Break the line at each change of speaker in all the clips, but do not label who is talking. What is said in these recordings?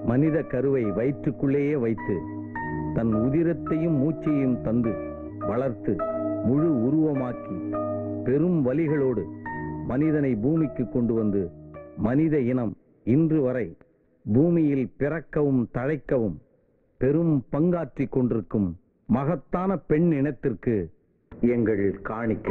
மனித கருவை வயிற்றுக்குள்ளேயே வைத்து தன் உதிரத்தையும் மூச்சையும் தந்து வளர்த்து முழு உருவமாக்கி பெரும் வலிகளோடு மனிதனை பூமிக்கு கொண்டு வந்து மனித இனம் இன்று வரை பூமியில் பிறக்கவும் தழைக்கவும் பெரும் பங்காற்றிக் கொண்டிருக்கும் மகத்தான பெண் இனத்திற்கு எங்கள் காணிக்கை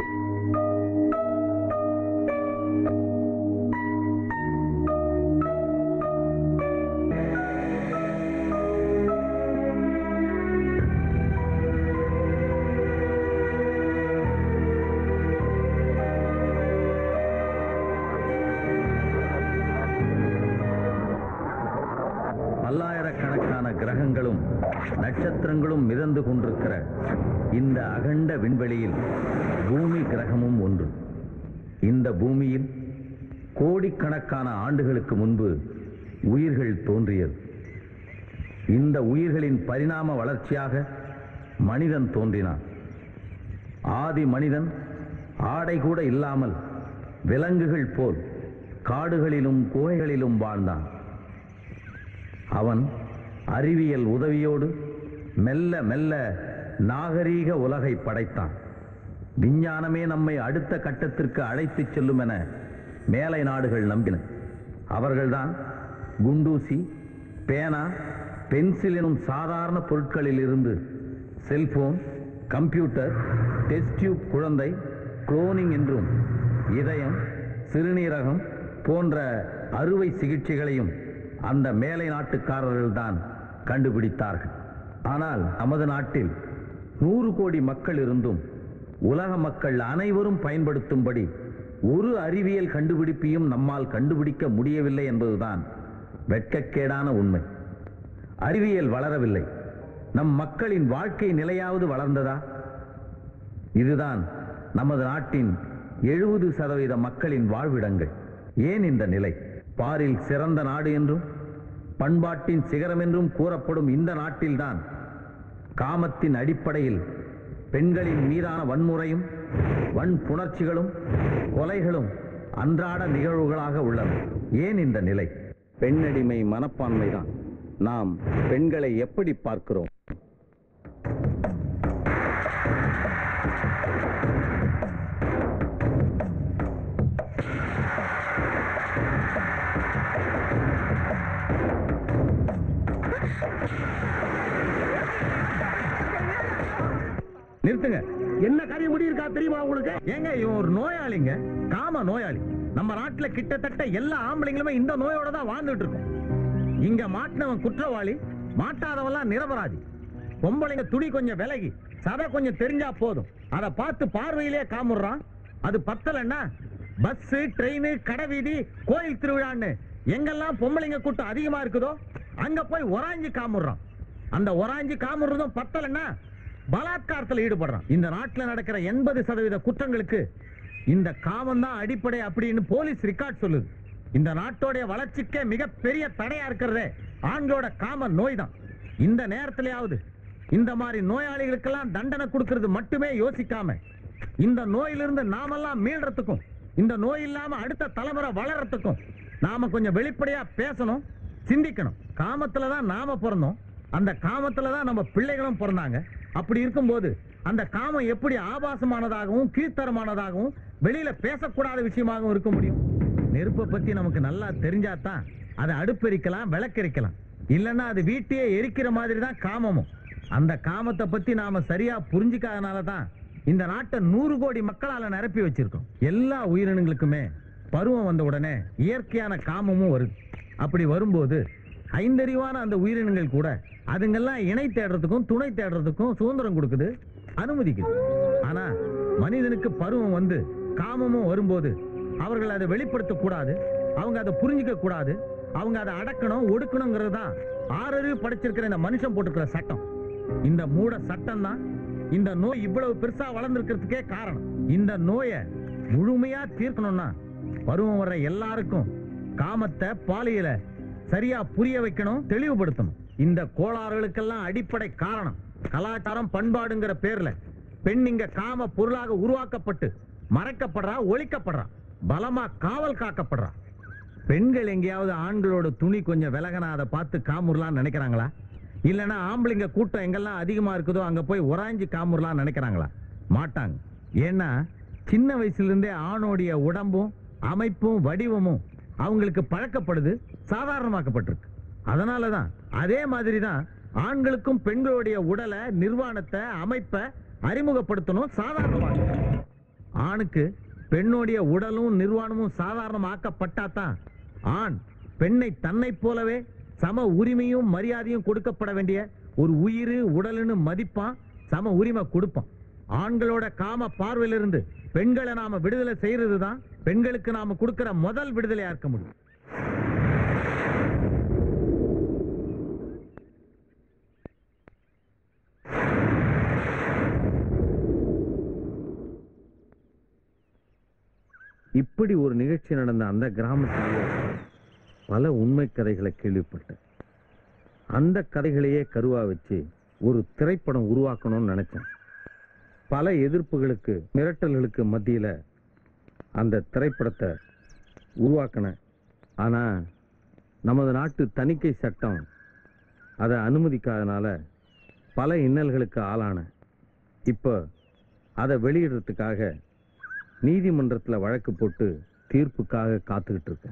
பல்லாயிரக்கணக்கான கிரகங்களும் நட்சத்திரங்களும் மிதந்து கொண்டிருக்கிற இந்த அகண்ட விண்வெளியில் பூமி கிரகமும் ஒன்று இந்த பூமியில் கோடிக்கணக்கான ஆண்டுகளுக்கு முன்பு உயிர்கள் தோன்றியது இந்த உயிர்களின் பரிணாம வளர்ச்சியாக மனிதன் தோன்றினான் ஆதி மனிதன் ஆடை கூட இல்லாமல் விலங்குகள் போல் காடுகளிலும் குகைகளிலும் வாழ்ந்தான் அவன் அறிவியல் உதவியோடு மெல்ல மெல்ல நாகரீக உலகை படைத்தான் விஞ்ஞானமே நம்மை அடுத்த கட்டத்திற்கு அழைத்துச் செல்லும் என மேலை நாடுகள் நம்பின அவர்கள்தான் குண்டூசி பேனா பென்சில் எனும் சாதாரண பொருட்களில் இருந்து செல்போன் கம்ப்யூட்டர் டெஸ்ட் டியூப் குழந்தை குளோனிங் என்றும் இதயம் சிறுநீரகம் போன்ற அறுவை சிகிச்சைகளையும் அந்த மேலை நாட்டுக்காரர்கள்தான் கண்டுபிடித்தார்கள் ஆனால் நமது நாட்டில் நூறு கோடி மக்கள் இருந்தும் உலக மக்கள் அனைவரும் பயன்படுத்தும்படி ஒரு அறிவியல் கண்டுபிடிப்பையும் நம்மால் கண்டுபிடிக்க முடியவில்லை என்பதுதான் வெட்கக்கேடான உண்மை அறிவியல் வளரவில்லை நம் மக்களின் வாழ்க்கை நிலையாவது வளர்ந்ததா இதுதான் நமது நாட்டின் எழுபது சதவீத மக்களின் வாழ்விடங்கள் ஏன் இந்த நிலை பாரில் சிறந்த நாடு என்றும் பண்பாட்டின் சிகரம் என்றும் கூறப்படும் இந்த நாட்டில்தான் காமத்தின் அடிப்படையில் பெண்களின் மீதான வன்முறையும் வன்புணர்ச்சிகளும் கொலைகளும் அன்றாட நிகழ்வுகளாக உள்ளன ஏன் இந்த நிலை பெண்ணடிமை மனப்பான்மைதான் நாம் பெண்களை எப்படி பார்க்கிறோம் நிறுத்துங்க
என்ன காரியம் முடியிருக்கா தெரியுமா உங்களுக்கு
ஏங்க இவன் ஒரு நோயாளிங்க காம நோயாளி நம்ம நாட்டுல கிட்டத்தட்ட எல்லா ஆம்பளைங்களுமே இந்த நோயோட தான் வாழ்ந்துட்டு இருக்கோம் இங்க மாட்டினவன் குற்றவாளி மாட்டாதவன்லாம் நிரபராதி பொம்பளைங்க துணி கொஞ்சம் விலகி சதை கொஞ்சம் தெரிஞ்சா போதும் அதை பார்த்து பார்வையிலே காமுறான் அது பத்தலன்னா பஸ் ட்ரெயின் கடை வீதி கோயில் திருவிழான்னு எங்கெல்லாம் பொம்பளைங்க கூட்டம் அதிகமா இருக்குதோ அங்க போய் ஒராஞ்சி காமுறான் அந்த ஒராஞ்சி காமுறதும் பத்தலன்னா பலாத்காரத்தில் ஈடுபடுறான் இந்த நாட்டுல நடக்கிற எண்பது சதவீத குற்றங்களுக்கு இந்த காமம் தான் அடிப்படை அப்படின்னு போலீஸ் ரெக்கார்ட் சொல்லுது இந்த நாட்டோடைய வளர்ச்சிக்கே மிகப்பெரிய தடையா இருக்கிறதே ஆண்களோட காம நோய் தான் இந்த நேரத்திலேயாவது இந்த மாதிரி நோயாளிகளுக்கெல்லாம் தண்டனை கொடுக்கிறது மட்டுமே யோசிக்காம இந்த நோயிலிருந்து நாமெல்லாம் மீள்றதுக்கும் இந்த நோய் இல்லாம அடுத்த தலைமுறை வளர்றதுக்கும் நாம கொஞ்சம் வெளிப்படையா பேசணும் சிந்திக்கணும் காமத்துல தான் நாம பிறந்தோம் அந்த காமத்துல தான் நம்ம பிள்ளைகளும் பிறந்தாங்க அப்படி இருக்கும்போது அந்த காமம் எப்படி ஆபாசமானதாகவும் கீழ்த்தரமானதாகவும் வெளியில பேசக்கூடாத விஷயமாகவும் இருக்க முடியும் நெருப்பை பத்தி நமக்கு நல்லா தெரிஞ்சாதான் அதை அடுப்பெரிக்கலாம் விளக்கெரிக்கலாம் இல்லைன்னா அது வீட்டையே எரிக்கிற மாதிரி தான் காமமும் அந்த காமத்தை பத்தி நாம சரியா புரிஞ்சுக்காதனால தான் இந்த நாட்டை நூறு கோடி மக்களால நிரப்பி வச்சிருக்கோம் எல்லா உயிரினங்களுக்குமே பருவம் வந்த உடனே இயற்கையான காமமும் வருது அப்படி வரும்போது ஐந்தறிவான அந்த உயிரினங்கள் கூட அதுங்கெல்லாம் இணை தேடுறதுக்கும் துணை தேடுறதுக்கும் சுதந்திரம் கொடுக்குது அனுமதிக்குது ஆனா மனிதனுக்கு பருவம் வந்து காமமும் வரும்போது அவர்கள் அதை வெளிப்படுத்த கூடாது அவங்க அதை புரிஞ்சுக்க கூடாது அவங்க அதை அடக்கணும் ஒடுக்கணுங்கிறது தான் ஆறறிவு படைச்சிருக்கிற இந்த மனுஷன் போட்டிருக்கிற சட்டம் இந்த மூட சட்டம் தான் இந்த நோய் இவ்வளவு பெருசா வளர்ந்துருக்கிறதுக்கே காரணம் இந்த நோயை முழுமையா தீர்க்கணும்னா பருவம் வர்ற எல்லாருக்கும் காமத்தை பாலியல சரியா புரிய வைக்கணும் தெளிவுபடுத்தணும் இந்த கோளாறுகளுக்கெல்லாம் அடிப்படை காரணம் கலாச்சாரம் பண்பாடுங்கிற பேர்ல பெண் இங்க காம பொருளாக உருவாக்கப்பட்டு மறைக்கப்படுறா ஒழிக்கப்படுறா பலமா காவல் காக்கப்படுறா பெண்கள் எங்கேயாவது ஆண்களோட துணி கொஞ்சம் விலகனா அதை பார்த்து காமுறலாம் நினைக்கிறாங்களா இல்லனா ஆம்பளைங்க கூட்டம் எங்கெல்லாம் அதிகமா இருக்குதோ அங்க போய் உராஞ்சி காமுறலாம் நினைக்கிறாங்களா மாட்டாங்க ஏன்னா சின்ன வயசுல இருந்தே ஆணோடைய உடம்பும் அமைப்பும் வடிவமும் அவங்களுக்கு பழக்கப்படுது சாதாரணமாக்கப்பட்டிருக்கு அதனாலதான் அதே மாதிரி தான் ஆண்களுக்கும் பெண்களுடைய உடலை நிர்வாணத்தை அமைப்பை அறிமுகப்படுத்தணும் சாதாரணமாக ஆணுக்கு பெண்ணுடைய உடலும் நிர்வாணமும் சாதாரணமாக்கப்பட்டாதான் ஆண் பெண்ணை தன்னைப் போலவே சம உரிமையும் மரியாதையும் கொடுக்கப்பட வேண்டிய ஒரு உயிர் உடல்னு மதிப்பான் சம உரிமை கொடுப்பான் ஆண்களோட காம பார்வையிலிருந்து பெண்களை நாம விடுதலை செய்யறது தான் பெண்களுக்கு நாம கொடுக்கிற முதல் விடுதலையா இருக்க முடியும் இப்படி ஒரு நிகழ்ச்சி நடந்த அந்த கிராமத்திலேயே பல உண்மை கதைகளை கேள்விப்பட்டேன் அந்த கதைகளையே கருவா வச்சு ஒரு திரைப்படம் உருவாக்கணும்னு நினைச்சேன் பல எதிர்ப்புகளுக்கு மிரட்டல்களுக்கு மத்தியில அந்த திரைப்படத்தை உருவாக்கினேன் ஆனா நமது நாட்டு தணிக்கை சட்டம் அதை அனுமதிக்காதனால பல இன்னல்களுக்கு ஆளான இப்போ அதை வெளியிடுறதுக்காக நீதிமன்றத்துல வழக்கு போட்டு தீர்ப்புக்காக காத்துக்கிட்டு இருக்கேன்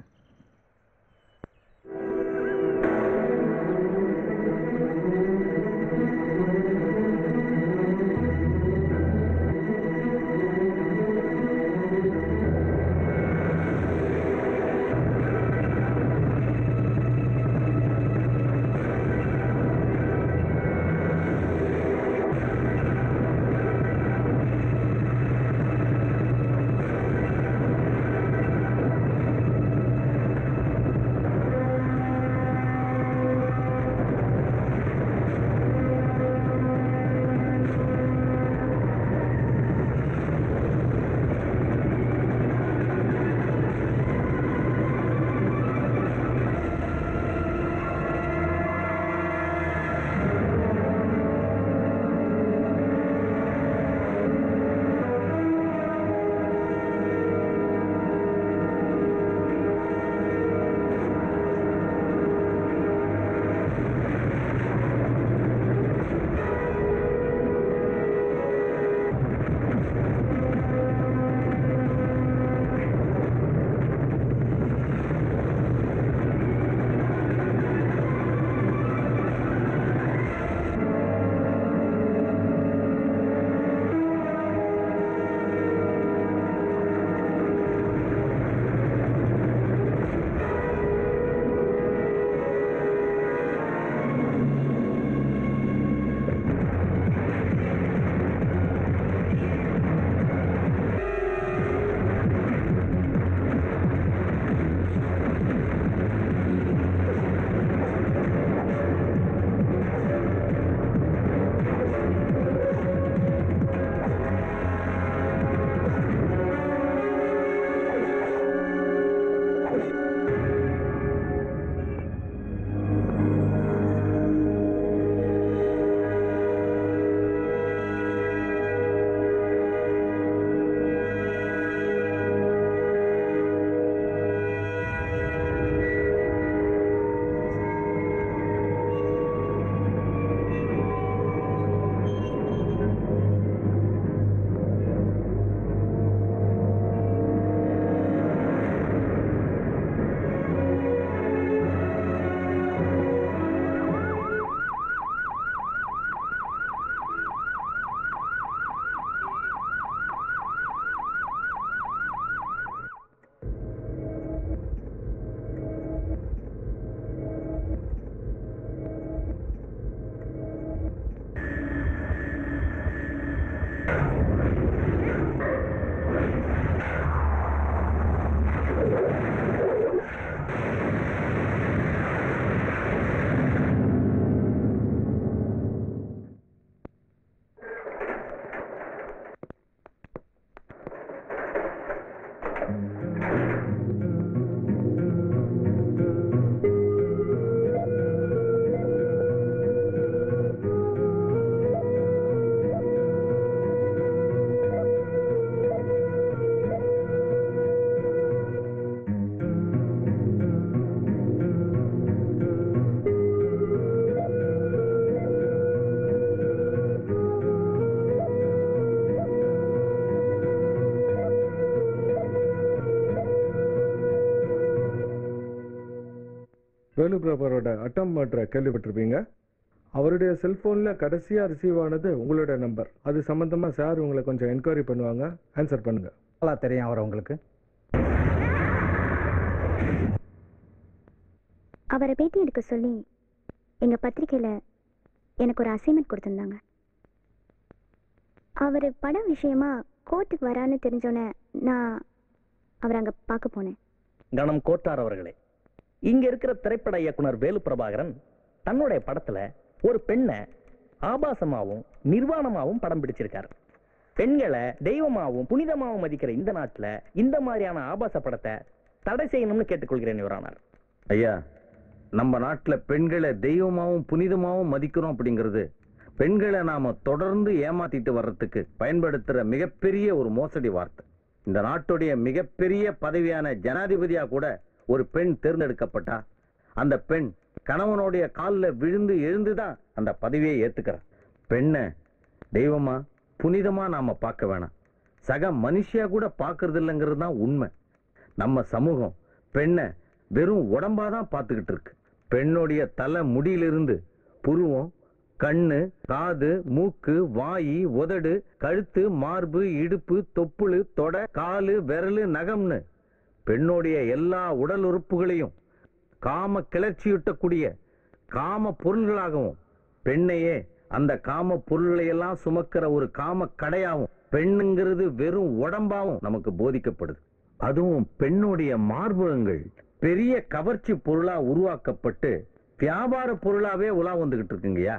வேலு பிரபாரோட அட்டம் மர்டரை கேள்விப்பட்டிருப்பீங்க அவருடைய செல்போனில் கடைசியாக ரிசீவ் ஆனது உங்களோட நம்பர் அது சம்மந்தமாக சார் உங்களை கொஞ்சம் என்கொயரி பண்ணுவாங்க ஆன்சர் பண்ணுங்க
நல்லா தெரியும் அவர் உங்களுக்கு
அவரை பேட்டி எடுக்க சொல்லி எங்க பத்திரிக்கையில எனக்கு ஒரு அசைன்மெண்ட் கொடுத்திருந்தாங்க அவர் படம் விஷயமா கோர்ட்டுக்கு வரான்னு தெரிஞ்சோன்னே நான் அவரை அங்க பார்க்க போனேன்
கணம் கோட்டார் அவர்களே இங்க இருக்கிற திரைப்பட இயக்குனர் வேலு பிரபாகரன் தன்னுடைய படத்துல ஒரு பெண்ணை ஆபாசமாவும் நிர்வாணமாவும் படம் பிடிச்சிருக்காரு பெண்களை தெய்வமாவும் புனிதமாவும் மதிக்கிற இந்த நாட்டுல இந்த மாதிரியான ஆபாச படத்தை தடை செய்யணும்னு கேட்டுக்கொள்கிறேன் யுவரானார்
ஐயா நம்ம நாட்டுல பெண்களை தெய்வமாவும் புனிதமாவும் மதிக்கிறோம் அப்படிங்கிறது பெண்களை நாம தொடர்ந்து ஏமாத்திட்டு வர்றதுக்கு பயன்படுத்துற மிகப்பெரிய ஒரு மோசடி வார்த்தை இந்த நாட்டுடைய மிகப்பெரிய பதவியான ஜனாதிபதியா கூட ஒரு பெண் தேர்ந்தெடுக்கப்பட்டா அந்த பெண் கணவனுடைய காலில் விழுந்து எழுந்துதான் அந்த பதவியை ஏத்துக்கிறார் பெண்ணை தெய்வமா புனிதமா நாம பார்க்க வேணாம் சக மனுஷியா கூட பார்க்கறது இல்லைங்கிறது தான் உண்மை நம்ம சமூகம் பெண்ணை வெறும் உடம்பா தான் பார்த்துக்கிட்டு இருக்கு பெண்ணுடைய தலை முடியிலிருந்து புருவம் கண்ணு காது மூக்கு வாயி உதடு கழுத்து மார்பு இடுப்பு தொப்புளு தொடை காலு விரலு நகம்னு பெண்ணுடைய எல்லா உடல் உறுப்புகளையும் காம கிளர்ச்சியூட்டக்கூடிய காம பொருள்களாகவும் பெண்ணையே அந்த காம பொருள்களை எல்லாம் சுமக்கிற ஒரு காம கடையாவும் பெண்ணுங்கிறது வெறும் உடம்பாவும் நமக்கு போதிக்கப்படுது அதுவும் பெண்ணுடைய மார்பகங்கள் பெரிய கவர்ச்சி பொருளா உருவாக்கப்பட்டு வியாபார பொருளாவே உலா வந்துகிட்டு இருக்குங்கய்யா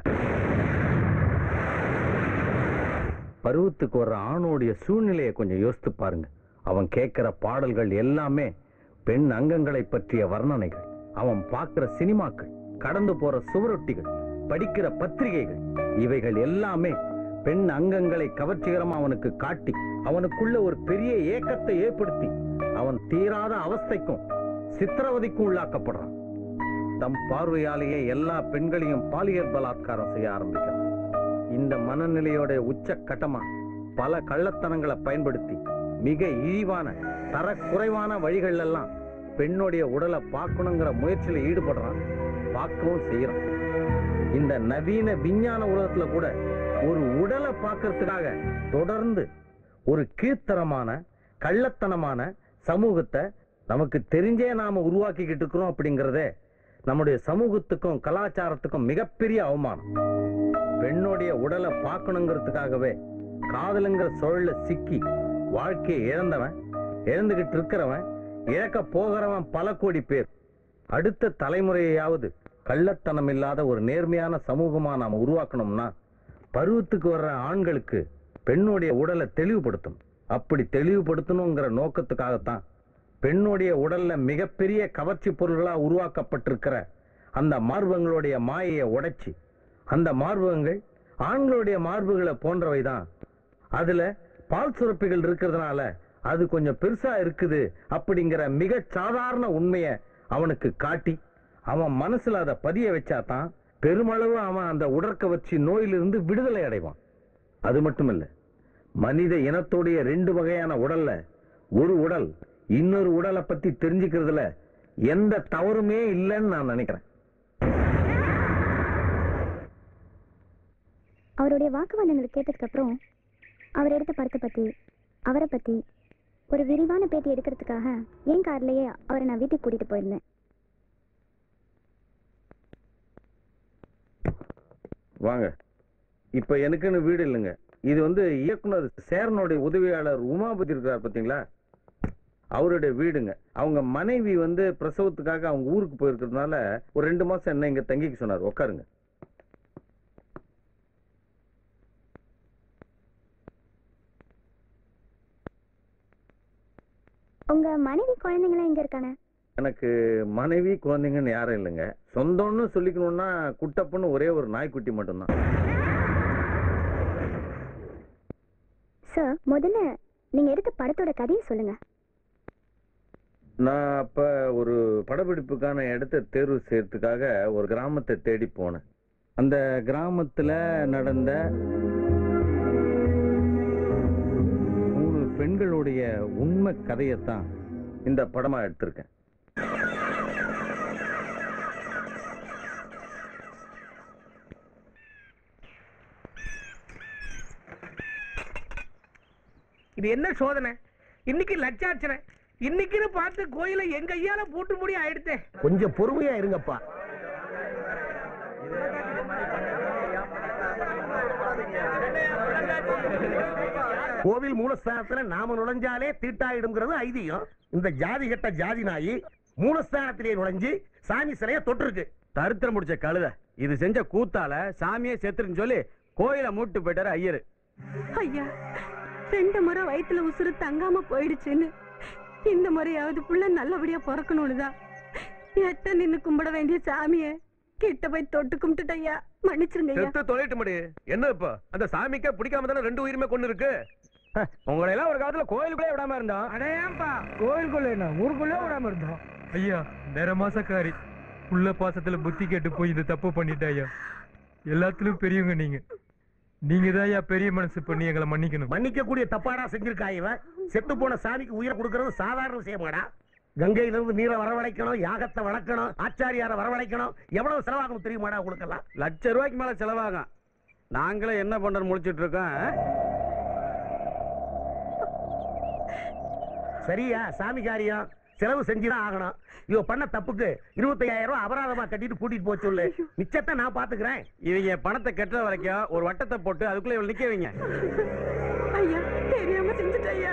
பருவத்துக்கு வர்ற ஆணோடைய சூழ்நிலையை கொஞ்சம் யோசித்து பாருங்க அவன் கேட்கிற பாடல்கள் எல்லாமே பெண் அங்கங்களை பற்றிய வர்ணனைகள் அவன் பார்க்கிற சினிமாக்கள் கடந்து போற சுவரொட்டிகள் படிக்கிற பத்திரிகைகள் இவைகள் எல்லாமே பெண் அங்கங்களை கவர்ச்சிகரமா அவனுக்கு காட்டி அவனுக்குள்ள ஒரு பெரிய ஏக்கத்தை ஏற்படுத்தி அவன் தீராத அவஸ்தைக்கும் சித்திரவதைக்கும் உள்ளாக்கப்படுறான் தம் பார்வையாலேயே எல்லா பெண்களையும் பாலியல் பலாத்காரம் செய்ய ஆரம்பிக்கிறான் இந்த மனநிலையோட உச்ச கட்டமா பல கள்ளத்தனங்களை பயன்படுத்தி மிக இழிவான தரக்குறைவான வழிகள் எல்லாம் பெண்ணுடைய உடலை பார்க்கணுங்கிற முயற்சியில ஈடுபடுறான் பார்க்கவும் செய்யறான் இந்த நவீன விஞ்ஞான உலகத்துல கூட ஒரு உடலை பார்க்கறதுக்காக தொடர்ந்து ஒரு கீழ்த்தரமான கள்ளத்தனமான சமூகத்தை நமக்கு தெரிஞ்சே நாம உருவாக்கிக்கிட்டு இருக்கிறோம் அப்படிங்கறதே நம்முடைய சமூகத்துக்கும் கலாச்சாரத்துக்கும் மிகப்பெரிய அவமானம் பெண்ணுடைய உடலை பார்க்கணுங்கிறதுக்காகவே காதலுங்கிற சுழல்ல சிக்கி வாழ்க்கையை இழந்தவன் இழந்துகிட்டு இருக்கிறவன் இழக்க போகிறவன் பல கோடி பேர் அடுத்த தலைமுறையாவது கள்ளத்தனம் இல்லாத ஒரு நேர்மையான சமூகமா நாம உருவாக்கணும்னா பருவத்துக்கு வர்ற ஆண்களுக்கு பெண்ணுடைய உடலை தெளிவுபடுத்தணும் அப்படி தெளிவுபடுத்தணுங்கிற நோக்கத்துக்காகத்தான் பெண்ணுடைய உடல்ல மிகப்பெரிய கவர்ச்சி பொருள்களா உருவாக்கப்பட்டிருக்கிற அந்த மார்பங்களுடைய மாயையை உடைச்சி அந்த மார்பகங்கள் ஆண்களுடைய மார்புகளை போன்றவைதான் அதுல பால் சுரப்பிகள் இருக்கிறதுனால அது கொஞ்சம் பெருசா இருக்குது அப்படிங்கிற மிக சாதாரண உண்மையை அவனுக்கு காட்டி அவன் மனசுல அதை பதிய வச்சாதான் பெருமளவு அவன் அந்த உடற்கவர்ச்சி நோயிலிருந்து விடுதலை அடைவான் அது மட்டும் இல்ல மனித இனத்துடைய ரெண்டு வகையான உடல்ல ஒரு உடல் இன்னொரு உடலை பத்தி தெரிஞ்சுக்கிறதுல எந்த தவறுமே இல்லைன்னு நான் நினைக்கிறேன்
அவருடைய வாக்குவாதங்களை கேட்டதுக்கு அப்புறம் அவர் எடுத்த படத்தை பத்தி அவரை பத்தி ஒரு விரிவான பேட்டி எடுக்கிறதுக்காக என் கார்லயே அவரை நான் வீட்டுக்கு கூட்டிட்டு போயிருந்தேன்
வாங்க இப்ப எனக்குன்னு வீடு இல்லைங்க இது வந்து இயக்குனர் சேரனுடைய உதவியாளர் உமாபதி இருக்கிறார் பாத்தீங்களா அவருடைய வீடுங்க அவங்க மனைவி வந்து பிரசவத்துக்காக அவங்க ஊருக்கு போயிருக்கிறதுனால ஒரு ரெண்டு மாசம் என்ன இங்க தங்கிக்க சொன்னார் உட்காருங்க
உங்க மனைவி குழந்தைங்களாம் எங்க இருக்கானே
எனக்கு மனைவி குழந்தைங்கன்னு யாரும் இல்லைங்க சொந்தம்னு சொல்லிக்கணும்னா குட்டப்புன்னு ஒரே ஒரு நாய்க்குட்டி மட்டும்தான்
சார் முதல்ல நீங்க எடுத்த படத்தோட கதையை சொல்லுங்க
நான் அப்ப ஒரு படப்பிடிப்புக்கான இடத்தை தேர்வு செய்யறதுக்காக ஒரு கிராமத்தை தேடி போனேன் அந்த கிராமத்துல நடந்த மூணு பெண்களுடைய உண்மை கதையைத்தான் இந்த படமா எடுத்திருக்கேன்
இது என்ன சோதனை இன்னைக்கு லட்சார்ச்சனை இன்னைக்குன்னு பார்த்து கோயிலை எங்க ஐயால பூட்டு முடி ஆயிடுத்தே
கொஞ்சம் பொறுமையா இருங்கப்பா கோவில் மூலஸ்தானத்துல நாம நுழைஞ்சாலே தீட்டாயிடுங்கிறது ஐதீகம் இந்த ஜாதி கட்ட ஜாதி நாயி மூலஸ்தானத்திலே நுழைஞ்சு சாமி சிலைய தொட்டிருக்கு
தருத்திரம் முடிச்ச கழுத இது செஞ்ச கூத்தால சாமியே செத்துருன்னு சொல்லி கோயில மூட்டு போயிட்டாரு ஐயரு
ஐயா ரெண்டு முறை வயித்துல உசுறு தங்காம போயிடுச்சுன்னு இந்த முறையாவது புள்ள நல்லபடியா பிறக்கணும்னு தான் எட்ட நின்னு கும்பிட வேண்டிய சாமிய கிட்ட போய் தொட்டு கும்பிட்டுட்டு ஐயா மன்னிச்சிருங்க ஐயா
செத்து தொலைட்டு முடி என்ன இப்ப அந்த சாமிக்கே பிடிக்காம தானே ரெண்டு உயிருமே கொண்டு இருக்கு உங்களை எல்லாம் ஒரு காலத்துல கோயிலுக்குள்ளே விடாம இருந்தோம்
அடையாம்பா
கோயிலுக்குள்ள என்ன ஊருக்குள்ளே விடாம இருந்தோம் ஐயா வேற மாசக்காரி உள்ள பாசத்துல புத்தி கேட்டு போய் இந்த தப்பு பண்ணிட்ட ஐயா எல்லாத்துலயும் பெரியவங்க நீங்க நீங்க தான் ஐயா பெரிய மனசு பண்ணி எங்களை மன்னிக்கணும்
மன்னிக்க கூடிய தப்பாடா செஞ்சிருக்கா இவன் செத்து போன சாமிக்கு உயிரை கொடுக்கறது சாதாரண விஷயமாடா கங்கையிலிருந்து நீரை வரவழைக்கணும் யாகத்தை வளர்க்கணும் ஆச்சாரியாரை வரவழைக்கணும் எவ்வளவு செலவாகும் தெரியுமாடா உங்களுக்கெல்லாம்
லட்ச ரூபாய்க்கு மேல செலவாகும் நாங்களே என்ன பண்றோம்னு முடிச்சிட்டு இருக்கோம்
சரியா சாமி காரியம் செலவு செஞ்சுதான் ஆகணும் இவ பண்ண தப்புக்கு இருபத்தையாயிரம் ரூபாய் அபராதமா கட்டிட்டு கூட்டிட்டு போக சொல்லு மிச்சத்தை நான் பாத்துக்கிறேன்
இவங்க பணத்தை கெட்டுற வரைக்கும் ஒரு வட்டத்தை போட்டு அதுக்குள்ள இவள் நிக்க வைங்க
ஐயா தெரியாம செஞ்சுட்டு ஐயா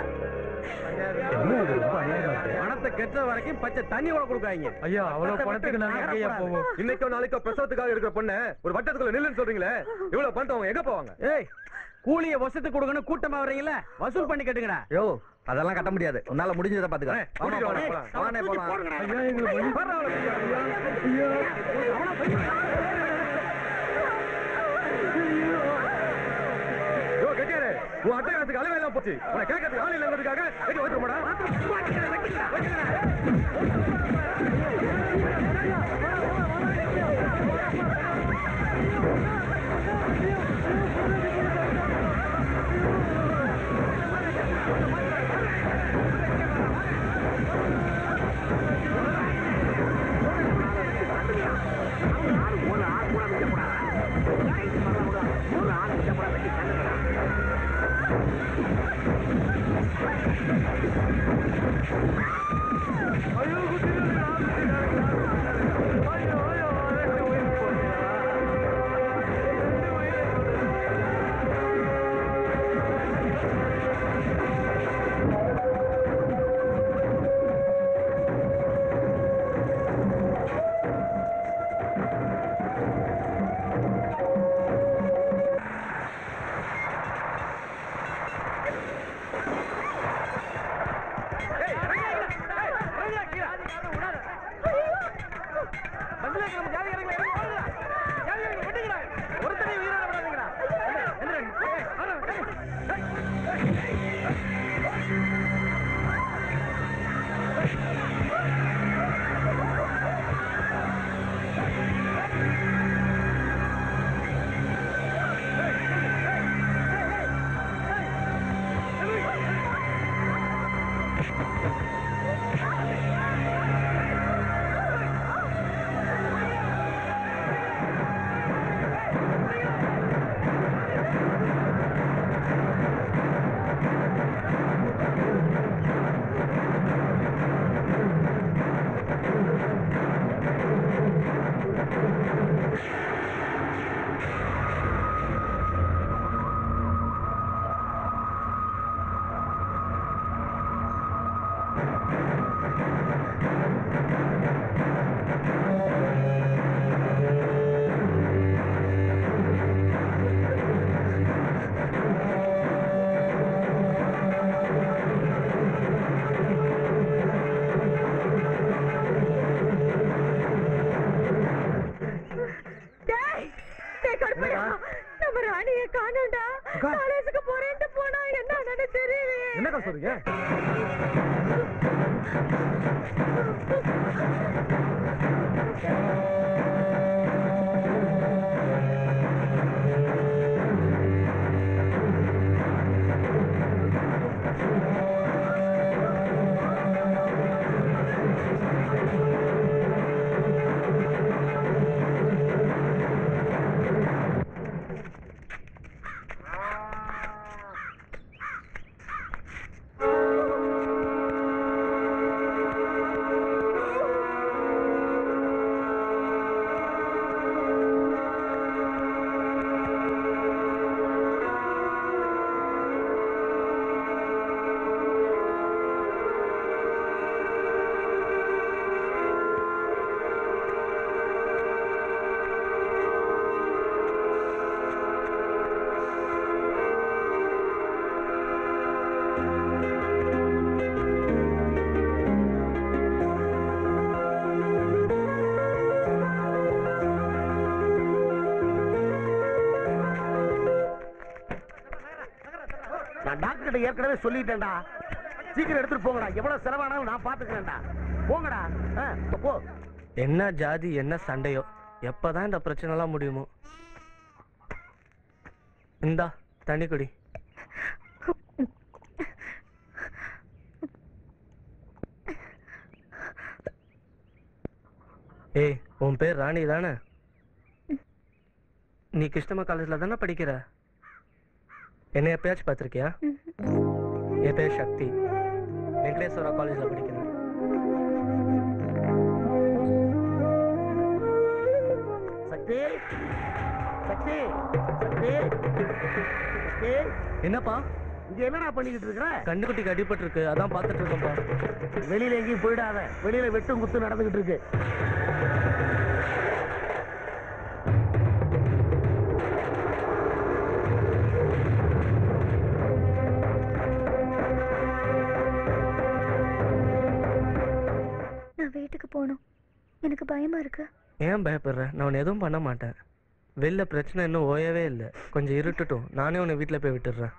பணத்தை கெட்டுற வரைக்கும் பச்சை தண்ணி கூட கொடுக்காங்க
ஐயா அவ்வளவு பணத்துக்கு நாங்க எங்கேயா போவோம்
இன்னைக்கோ நாளைக்கோ பிரசவத்துக்காக இருக்கிற பொண்ணு ஒரு வட்டத்துக்குள்ள நில்லுன்னு சொல்றீங்களே இவ்வளவு பண்ணிட்டு அவங்க எங்க போவாங்க ஏய் கூலிய வருஷத்துக்கு கொடுக்கணும் கூட்டமா வர்றீங்களா வசூல் பண்ணி கட்டுங்கடா யோ அதெல்லாம் கட்ட முடியாது உன்னால முடிஞ்சதை பாத்துக்க
ஐயா எங்களை மன்னி-
யோ கெட்டியாரு உன் அட்டகாசத்துக்கு அளவே இல்லாம போச்சு உன கேட்கறதுக்கு ஆள் இல்லங்கிறதுக்காக எங்க வச்சிருமாடா
ஏற்கனவே சொல்லிட்டேன்டா சீக்கிரம் எடுத்துட்டு போங்கடா எவ்வளவு செலவானாலும் நான் பாத்துக்கிறேன்டா போங்கடா ஆ, போ
என்ன ஜாதி என்ன சண்டையோ எப்பதான் இந்த பிரச்சனைலாம் முடியுமோ இந்தா தண்ணி குடி ஏய் உன் பேர் ராணி தானே நீ கிருஷ்ணம்மா காலேஜ்ல தானே படிக்கிற என்ன எப்பயாச்சும் பார்த்திருக்கியா என் பேர் சக்தி வெங்கடேஸ்வரா காலேஜ்ல படிக்கிறேன்
சக்தி சக்தி சக்தி சக்தி
என்னப்பா
இங்க என்னடா பண்ணிக்கிட்டு இருக்கிற
கண்ணுக்குட்டிக்கு அடிபட்டு இருக்கு அதான் பார்த்துட்டு இருக்கோம்ப்பா
வெளியில எங்கேயும் போயிடாத வெளியில வெட்டும் குத்து நடந்துகிட்டு இருக்கு
நான் வீட்டுக்கு போகணும் எனக்கு பயமா இருக்கு
ஏன் பயப்படுற நான் உன்னை எதுவும் பண்ண மாட்டேன் வெளில பிரச்சனை இன்னும் ஓயவே இல்லை கொஞ்சம் இருட்டட்டும் நானே உன்னை வீட்டில் போய் விட்டுடுறேன்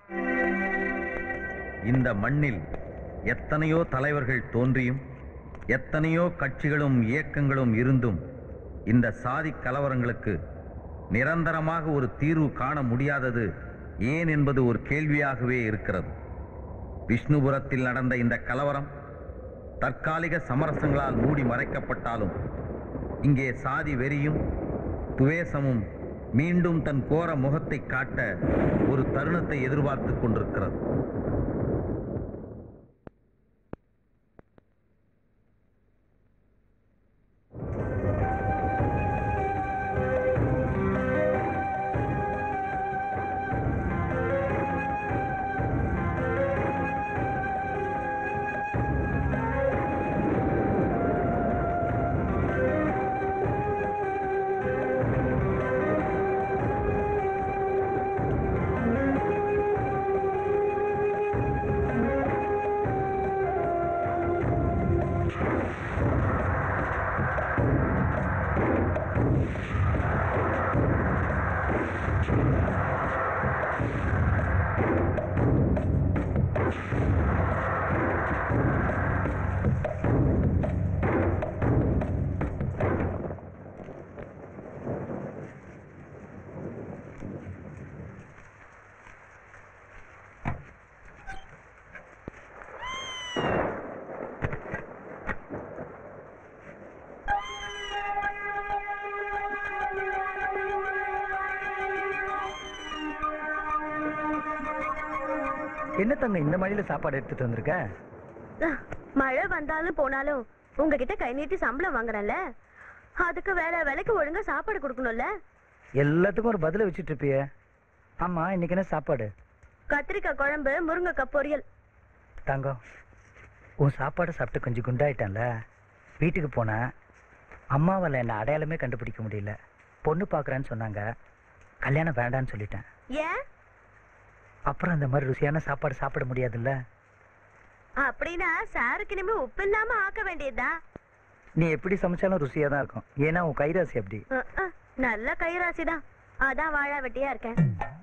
இந்த மண்ணில் எத்தனையோ தலைவர்கள் தோன்றியும் எத்தனையோ கட்சிகளும் இயக்கங்களும் இருந்தும் இந்த சாதி கலவரங்களுக்கு நிரந்தரமாக ஒரு தீர்வு காண முடியாதது ஏன் என்பது ஒரு கேள்வியாகவே இருக்கிறது விஷ்ணுபுரத்தில் நடந்த இந்த கலவரம் தற்காலிக சமரசங்களால் மூடி மறைக்கப்பட்டாலும் இங்கே சாதி வெறியும் துவேசமும் மீண்டும் தன் கோர முகத்தை காட்ட ஒரு தருணத்தை எதிர்பார்த்துக் கொண்டிருக்கிறது
என்ன தங்க இந்த மழையில சாப்பாடு எடுத்துட்டு வந்திருக்க
மழை வந்தாலும் போனாலும் உங்ககிட்ட கை நீட்டி சம்பளம் வாங்குறேன்ல அதுக்கு வேற வேலைக்கு ஒழுங்கா சாப்பாடு கொடுக்கணும்ல
எல்லாத்துக்கும் ஒரு பதில வச்சுட்டு இருப்பிய ஆமா இன்னைக்கு என்ன சாப்பாடு
கத்திரிக்காய் குழம்பு முருங்கைக்காய் பொரியல்
தங்கம் உன் சாப்பாடு சாப்பிட்டு கொஞ்சம் குண்டாயிட்டேன்ல வீட்டுக்கு போனேன் அம்மாவால் என்ன அடையாளமே கண்டுபிடிக்க முடியல பொண்ணு பார்க்குறேன்னு சொன்னாங்க கல்யாணம் வேண்டான்னு சொல்லிட்டேன்
ஏன்
அப்புறம் இந்த மாதிரி ருசியான சாப்பாடு சாப்பிட முடியாதுல்ல
அப்படின்னா சாருக்கு இனிமே உப்பு இல்லாம ஆக்க வேண்டியதுதான்
நீ எப்படி சமைச்சாலும் ருசியாக தான் இருக்கும் ஏன்னா உன் கைராசி அப்படி
அஹ், அஹ், நல்ல கைராசிதான் அதான் வாழா வெட்டியா இருக்கேன்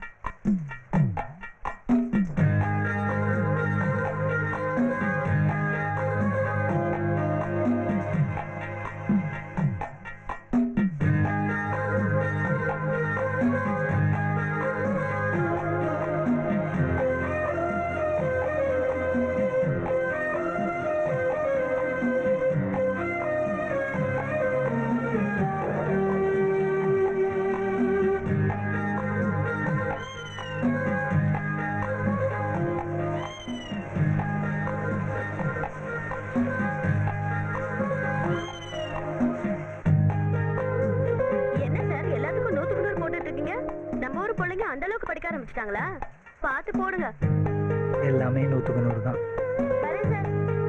என்ன சார் எல்லாத்துக்கும் நூத்துக்கு நூறு போட்டுட்டு இருக்கீங்க நம்ம ஊர் பிள்ளைங்க அந்த அளவுக்கு படிக்க ஆரம்பிச்சிட்டாங்களா பார்த்து போடுங்க
எல்லாமே நூற்றுக்கு நூறு தான்
வரேன் சார்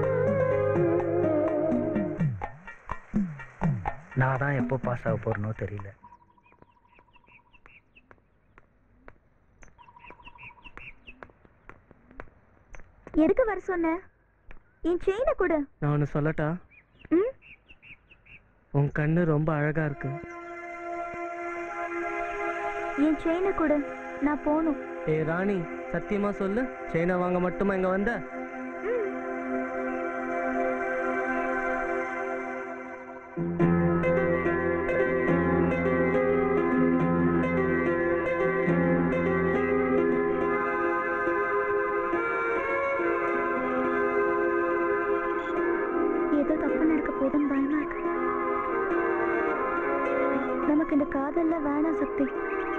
நான் தான் எப்போ பாஸ் ஆக போறேனோ தெரியல
எதுக்கு வர சொன்ன என் செயினை கொடு
நான் ஒன்று சொல்லட்டா
ம்
உன் கண்ணு ரொம்ப அழகா இருக்கு
என் செயினை கொடு நான் போகணும்
ஏ ராணி சத்தியமா சொல்லு செயினை வாங்க மட்டுமா இங்க வந்த
ஏதோ தப்பு நடக்க போதும் பயமா இருக்கு நமக்கு இந்த காதல்ல வேணாம் சக்தி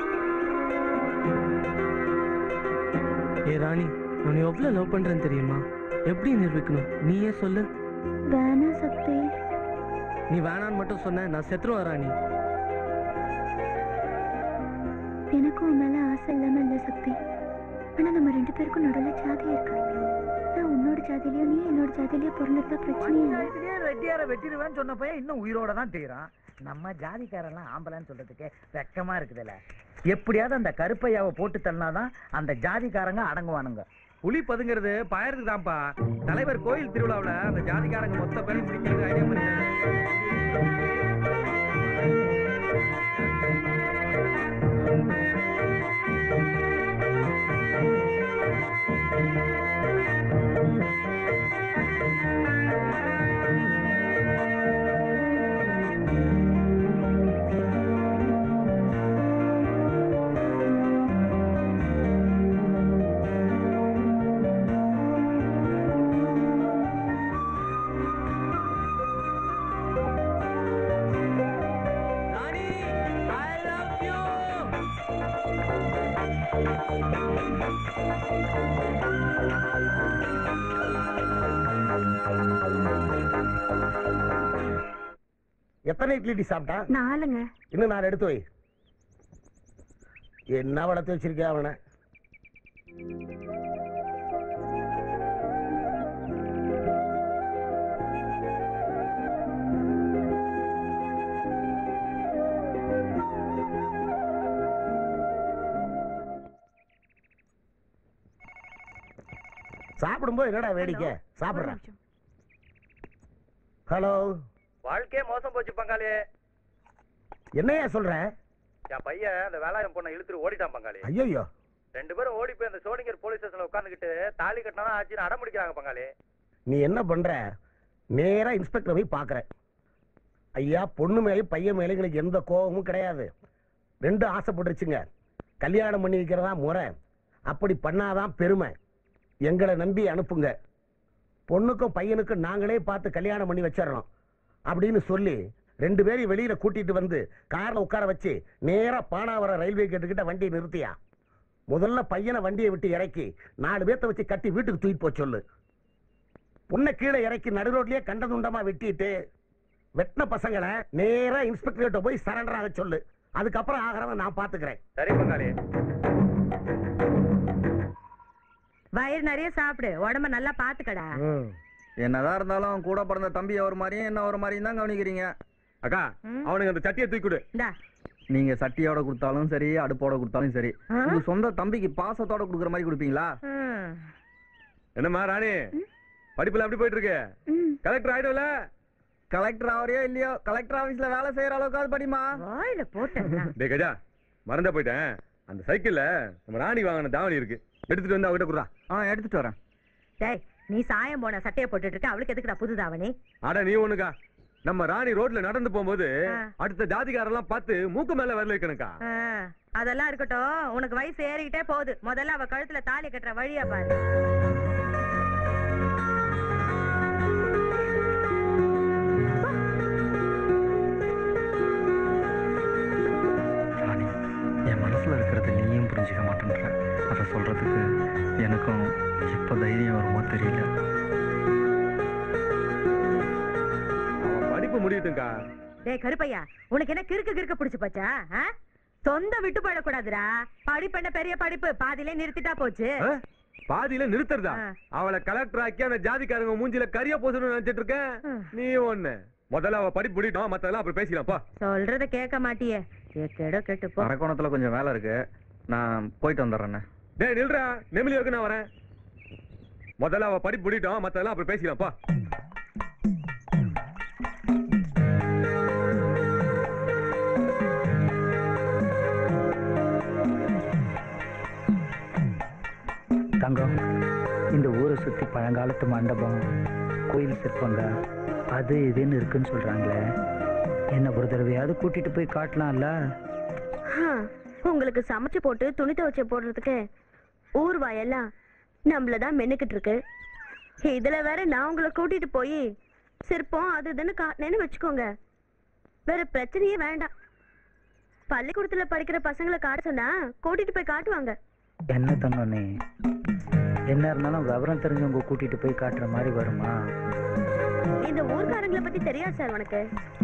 ஏ ராணி உன்னை எவ்வளவு லவ் பண்றேன்னு தெரியுமா எப்படி நிரூபிக்கணும் நீயே சொல்லு
வேணாம் சக்தி
நீ வேணான்னு மட்டும் சொன்ன நான் செத்துருவேன் ராணி
எனக்கும் உன் மேல ஆசை இல்லாம இல்ல சக்தி ஆனா நம்ம ரெண்டு பேருக்கும் நடுவுல ஜாதி இருக்கு நான் உன்னோட ஜாதியிலயோ நீ என்னோட ஜாதியிலயோ பிறந்திருந்தா பிரச்சனையே இல்லை
வயசுலயே ரெட்டியார வெட்டிடுவேன்னு சொன்ன பையன் இன்னும் உயிரோட தான் செய்யறான் நம்ம ஜாதிக்காரெல்லாம் ஆம்பளைன்னு சொல்றதுக்கு வெக்கமா இருக்குதுல்ல எப்படியாவது அந்த கருப்பையாவை போட்டு தள்ளினாதான் அந்த ஜாதிக்காரங்க அடங்குவானுங்க
புலி பதுங்கிறது பாயறதுக்கு தான்ப்பா தலைவர் கோயில் திருவிழாவுல அந்த ஜாதிக்காரங்க மொத்த பேரும் பிடிக்கிறது ஐடியா பண்ணி ராணி ஐ லவ் யூ
எத்தனை இட்லி டீ சாப்பிட்டா
நாலுங்க
இன்னும் நான் எடுத்து வை என்ன வளர்த்து வச்சிருக்கேன் அவனை சாப்பிடும்போது என்னடா வேடிக்கை சாப்பிடுறேன் ஹலோ
வாழ்க்கையே மோசம் போச்சு பங்காளி
என்னையா சொல்ற
என் பையன் அந்த வேலாயம் பொண்ணை இழுத்துட்டு ஓடிட்டான் பங்காளி
ஐயோ
ரெண்டு பேரும் ஓடி போய் அந்த சோனிங்கர் போலீஸ் ஸ்டேஷன்ல உட்காந்துக்கிட்டு தாலி கட்டினா ஆச்சுன்னு அடம் முடிக்கிறாங்க பங்காளி
நீ என்ன பண்ற நேரா இன்ஸ்பெக்டர் போய் பாக்குற ஐயா பொண்ணு மேலேயும் பையன் மேலேயும் எங்களுக்கு எந்த கோபமும் கிடையாது ரெண்டு ஆசைப்பட்டுருச்சுங்க கல்யாணம் பண்ணி வைக்கிறதா முறை அப்படி பண்ணாதான் பெருமை எங்களை நம்பி அனுப்புங்க பொண்ணுக்கும் பையனுக்கும் நாங்களே பார்த்து கல்யாணம் பண்ணி வச்சிடறோம் அப்படின்னு சொல்லி ரெண்டு பேரையும் வெளியில கூட்டிட்டு வந்து கார்ல உட்கார வச்சு நேரா பானாவரம் ரயில்வே கேட்டுக்கிட்ட வண்டியை நிறுத்தியா முதல்ல பையனை வண்டியை விட்டு இறக்கி நாலு பேர்த்த வச்சு கட்டி வீட்டுக்கு தூக்கிட்டு போக சொல்லு பொண்ணை கீழே இறக்கி நடு ரோட்லயே கண்டதுண்டமா வெட்டிட்டு வெட்டின பசங்களை நேரா இன்ஸ்பெக்டர்கிட்ட போய் சரண்டர் ஆக சொல்லு அதுக்கப்புறம் ஆகிறவன் நான் பாத்துக்கிறேன்
சரி பங்காளி
வயிறு நிறைய சாப்பிடு உடம்ப நல்லா பாத்துக்கடா
என்னதான் இருந்தாலும் கூட பிறந்த தம்பி ஒரு மாதிரியும் என்ன ஒரு மாதிரியும் தான் கவனிக்கிறீங்க அக்கா
ம்.
அவனுக்கு அந்த சட்டியை தூக்கி கொடு
இந்தா
நீங்க சட்டியோட கொடுத்தாலும் சரி அடுப்போட கொடுத்தாலும் சரி
ஆ?
உங்க சொந்த தம்பிக்கு பாசத்தோட கொடுக்குற மாதிரி கொடுப்பீங்களா
ம்.
என்னம்மா ராணி படிப்புல எப்படி போயிட்டு இருக்கு
ம்
கலெக்டர் ஆயிடும்ல கலெக்டர் ஆவறியோ இல்லையோ கலெக்டர் ஆபீஸ்ல வேலை செய்யற அளவுக்கு படிமா
வாயில போட்டேன்னா
டேய் கஜா மறந்தா போயிட்டேன் அந்த சைக்கிள்ல நம்ம ராணி வாங்கின தாவணி இருக்கு எடுத்துட்டு வந்து அவகிட்ட குடுறா
ஆ எடுத்துட்டு வரேன்
டேய் நீ சாயம் போன சட்டையை போட்டுட்டு இருக்க அவளுக்கு எதுக்குடா புது தாவணி
அட நீ ஒண்ணுக்கா நம்ம ராணி ரோட்ல நடந்து போகும்போது
ஆ.
அடுத்த ஜாதிகாரெல்லாம் பார்த்து மூக்கு மேல வரல வைக்கணுக்கா
ஆ, அதெல்லாம் இருக்கட்டும் உனக்கு வயசு ஏறிக்கிட்டே போகுது முதல்ல அவ கழுத்துல தாலி கட்டுற வழியா பாரு
ராணி என் மனசுல இருக்கிறத நீயும் புரிஞ்சுக்க மாட்டேன்ற அதை சொல்றதுக்கு எனக்கும் எப்ப தைரியம் வருமோ தெரியல
அவன் படிப்பு முடியட்டும்க்கா
டேய் கருப்பையா உனக்கு என்ன கிறுக்கு கிறுக்கு பிடிச்சு போச்சா ஆ? சொந்த விட்டு போயிடக்கூடாதுடா படிப்பு என்ன பெரிய படிப்பு பாதியிலே நிறுத்திட்டா போச்சு
ஆ? பாதியில நிறுத்துறதா
ஆ.
அவளை கலெக்டர் ஆக்கி அந்த ஜாதிக்காரங்க மூஞ்சில கரிய போசணும்னு நினைச்சிட்டு இருக்கேன்
ம்.
நீ ஒண்ணு முதல்ல அவ படிப்பு முடிட்டோம் மத்ததெல்லாம் அப்புறம் பேசிக்கலாம் பா
சொல்றத கேட்க மாட்டியே கேடோ கேட்டு போ
அரக்கோணத்துல கொஞ்சம் வேலை இருக்கு நான் போயிட்டு வந்துடுறேண்ணே
டேய் நில்றா நெமிலி இருக்கு நான் வரேன் முதல்ல அவ படிப்பு முடிட்டோம் மத்ததெல்லாம் அப்புறம் பேசிக்கலாம் பா
தங்கம் இந்த ஊரை சுத்தி பழங்காலத்து மண்டபம் கோயில் சிற்பங்க அது இதுன்னு இருக்குன்னு சொல்றாங்களே என்ன ஒரு தடவையாவது கூட்டிட்டு போய் காட்டலாம்ல
உங்களுக்கு சமைச்சு போட்டு துணி துவைச்சு போடுறதுக்கு ஊர் வாயெல்லாம் நம்மள தான் மென்னுக்கிட்டு இருக்கு இதுல வேற நான் உங்களை கூட்டிட்டு போய் சிற்பம் அது இதுன்னு காட்டினேன்னு வச்சுக்கோங்க வேற பிரச்சனையே வேண்டாம் பள்ளிக்கூடத்துல படிக்கிற பசங்களை காட்ட சொன்னா கூட்டிட்டு போய் காட்டுவாங்க
என்ன தங்கம் நீ என்ன இருந்தாலும் விவரம் தெரிஞ்சவங்க கூட்டிட்டு போய் காட்டுற மாதிரி வருமா
இந்த ஊர்க்காரங்களை பத்தி தெரியாது சார் உனக்கு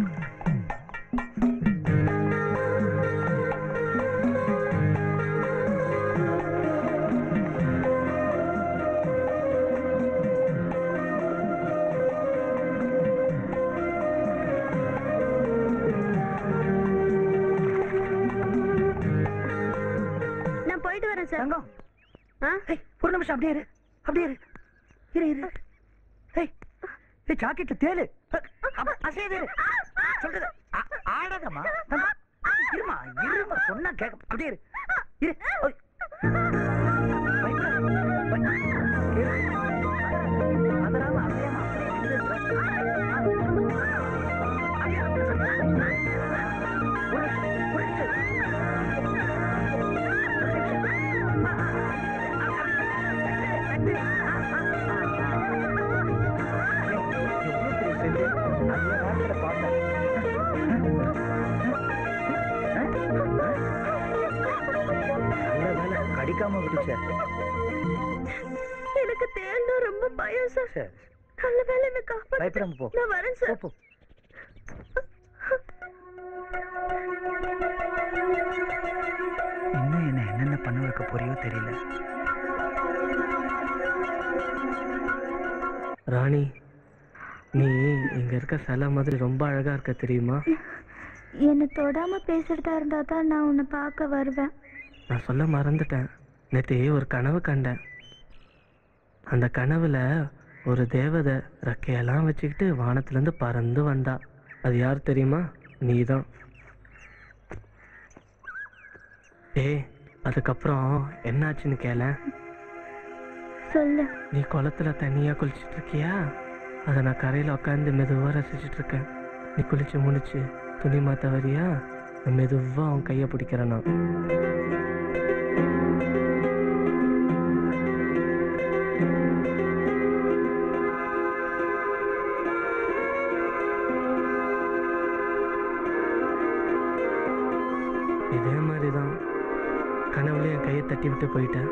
நான் போயிட்டு வரேன் சார்
தங்கம்
ஆ
ஏய், ஒரு நிமிஷம் அப்படியே இரு அப்படியே இரு இரு இரு ஏய் ஏய் சாக்கெட்ல தேலு அ- அசையுது இரு. சொல்றது ஆ- ஆடாதம்மா தங்கம் இருமா இருமா சொன்னா கேட்க அப்படியே இரு இரு ஓய். பயப்படாத. பய- இரு. அதனால அப்படியேம்மா, அப்படியே நில்லு. அப்படியே, ஒரு நிமிஷம், ஒரு நிமிஷம். கடிக்காம விட்டுச்ச
எனக்கு தேல்னா ரொம்ப பயம் சார்
சரி
நல்ல வேலை என்ன காப்பாத்து
பயப்படாம போ
நான் வரேன் சார்
போ, போ. இன்னும் என்ன என்னென்ன பண்ண வைக்க போறியோ தெரியல
ராணி நீ இங்க இருக்க சிலை மாதிரி ரொம்ப அழகா இருக்க தெரியுமா
என்னை தொடாம பேசுறதா இருந்தா தான் நான் உன்னை பார்க்க வருவேன்
நான் சொல்ல மறந்துட்டேன் நேற்று ஒரு கனவு கண்டேன் அந்த கனவுல ஒரு தேவதை ரெக்கையெல்லாம் வச்சுக்கிட்டு வானத்திலேருந்து பறந்து வந்தா அது யார் தெரியுமா நீதான் ஏய் அதுக்கப்புறம் என்னாச்சுன்னு கேள
சொல்லு
நீ குளத்துல தனியா குளிச்சிட்டு இருக்கியா அதை நான் கரையில உட்காந்து மெதுவா ரசிச்சிட்டு இருக்கேன் நீ குளிச்சு முடிச்சு துணி மாத்த வரியா நான் மெதுவா அவன் கையை பிடிக்கிறேன் நான் இதே மாதிரிதான் கனவுல என் கையை தட்டி விட்டு போயிட்டேன்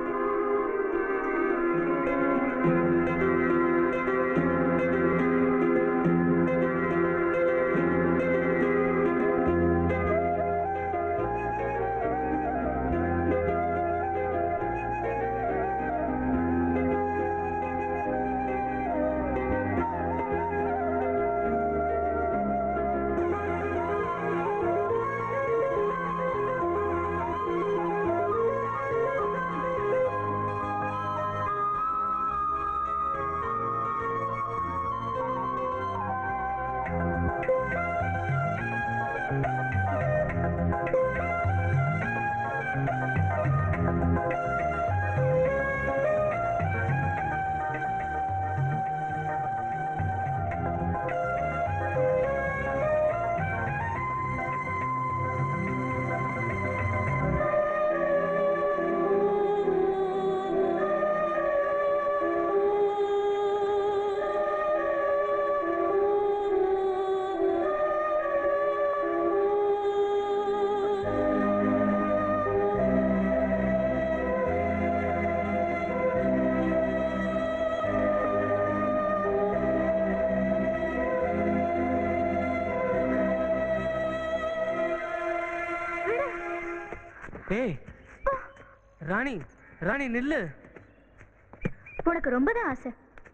ஏய் ராணி ராணி நில்லு
உனக்கு ரொம்ப தான் ஆசை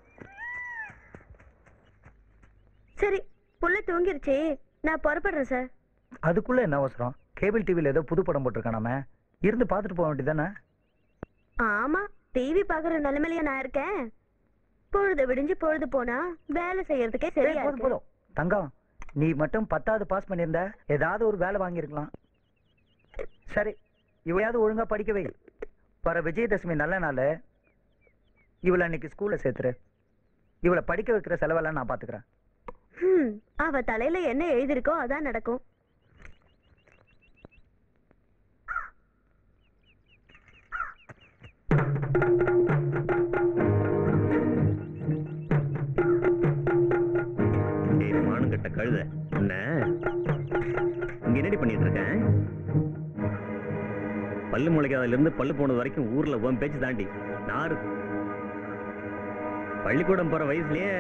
சரி புள்ள தூங்கிருச்சே நான் புறப்படுறேன் சார்
அதுக்குள்ள என்ன அவசரம் கேபிள் டிவில ஏதோ புது படம் போட்டிருக்கானாம இருந்து பார்த்துட்டு போக வேண்டியதானே
ஆமா டிவி பாக்குற நிலைமையில நான் இருக்கேன் பொழுது விடிஞ்சு பொழுது போனா வேலை செய்யறதுக்கே சரியா
போதும்
இருக்கு
போதும் தங்கம் நீ மட்டும் பத்தாவது பாஸ் பண்ணியிருந்த ஏதாவது ஒரு வேலை வாங்கியிருக்கலாம் சரி இவையாவது ஒழுங்கா படிக்க வை வர விஜயதசமி நல்ல நாள் இவளை அன்னைக்கு ஸ்கூல்ல சேர்த்துரு இவளை படிக்க வைக்கிற செலவெல்லாம் நான் பாத்துக்கிறேன்
ஹம், அவ தலையில என்ன எழுதிருக்கோ அதான் நடக்கும்
ஏய் மானங்கட்ட கழுத என்ன இங்க என்னடி பண்ணிட்டு இருக்கேன் பல்லு முளைக்காதல இருந்து பல்லு போனது வரைக்கும் ஊர்ல உன் பேச்சு தாண்டி நாரு பள்ளிக்கூடம் போற வயசுலயே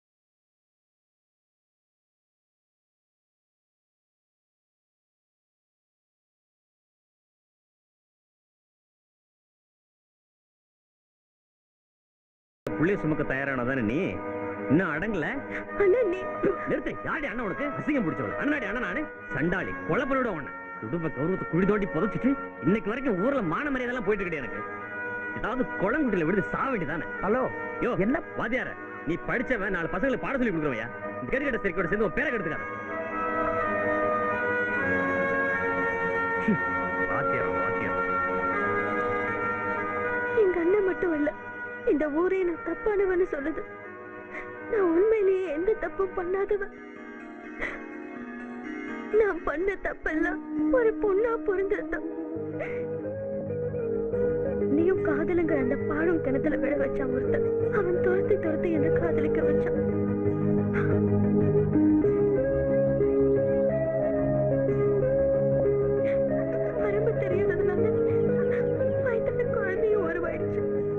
புள்ளைய சுமக்க தயாரானதானே நீ இன்னும் அடங்கல
அண்ணா நீ
நிறுத்து யாடி அண்ணன் உனக்கு அசிங்கம் பிடிச்சவள் அண்ணாடி அண்ணன் நானு சண்டாளி கொலை பண்ணிவிட உன்னை குடும்ப கௌரவத்தை குழி தோண்டி புதைச்சிட்டு இன்னைக்கு வரைக்கும் ஊர்ல மான மரியாதை போயிட்டு கிடையாது எனக்கு ஏதாவது குளங்குட்டில விடுது சா வேண்டியதானே
ஹலோ
யோ
என்ன
வாத்தியார நீ படிச்சவன் நாலு பசங்களுக்கு பாடம் சொல்லி கொடுக்குறவையா இந்த கெடுக்கட்ட சரிக்கோட சேர்ந்து உன் பேரை கெடுத்துக்காத ஹம், வாத்தியாரம் வாத்தியாரம்
எங்க அண்ணன் மட்டும் இல்ல இந்த ஊரே நான் தப்பானவன்னு சொல்லுது நான் உண்மையிலேயே எந்த தப்பும் பண்ணாதவன் நான் பண்ண தப்பெல்லாம் ஒரு பொண்ணா பிறந்திருந்தான் நீயும் காதலுங்கிற அந்த பாடும் கிணத்துல விழ வச்சான் ஒருத்தன் அவன் துரத்தி துரத்தி என்ன காதலிக்க வச்சான் வரம்பு தெரியாததுனால வயித்துல குழந்தையும் உருவாயிடுச்சு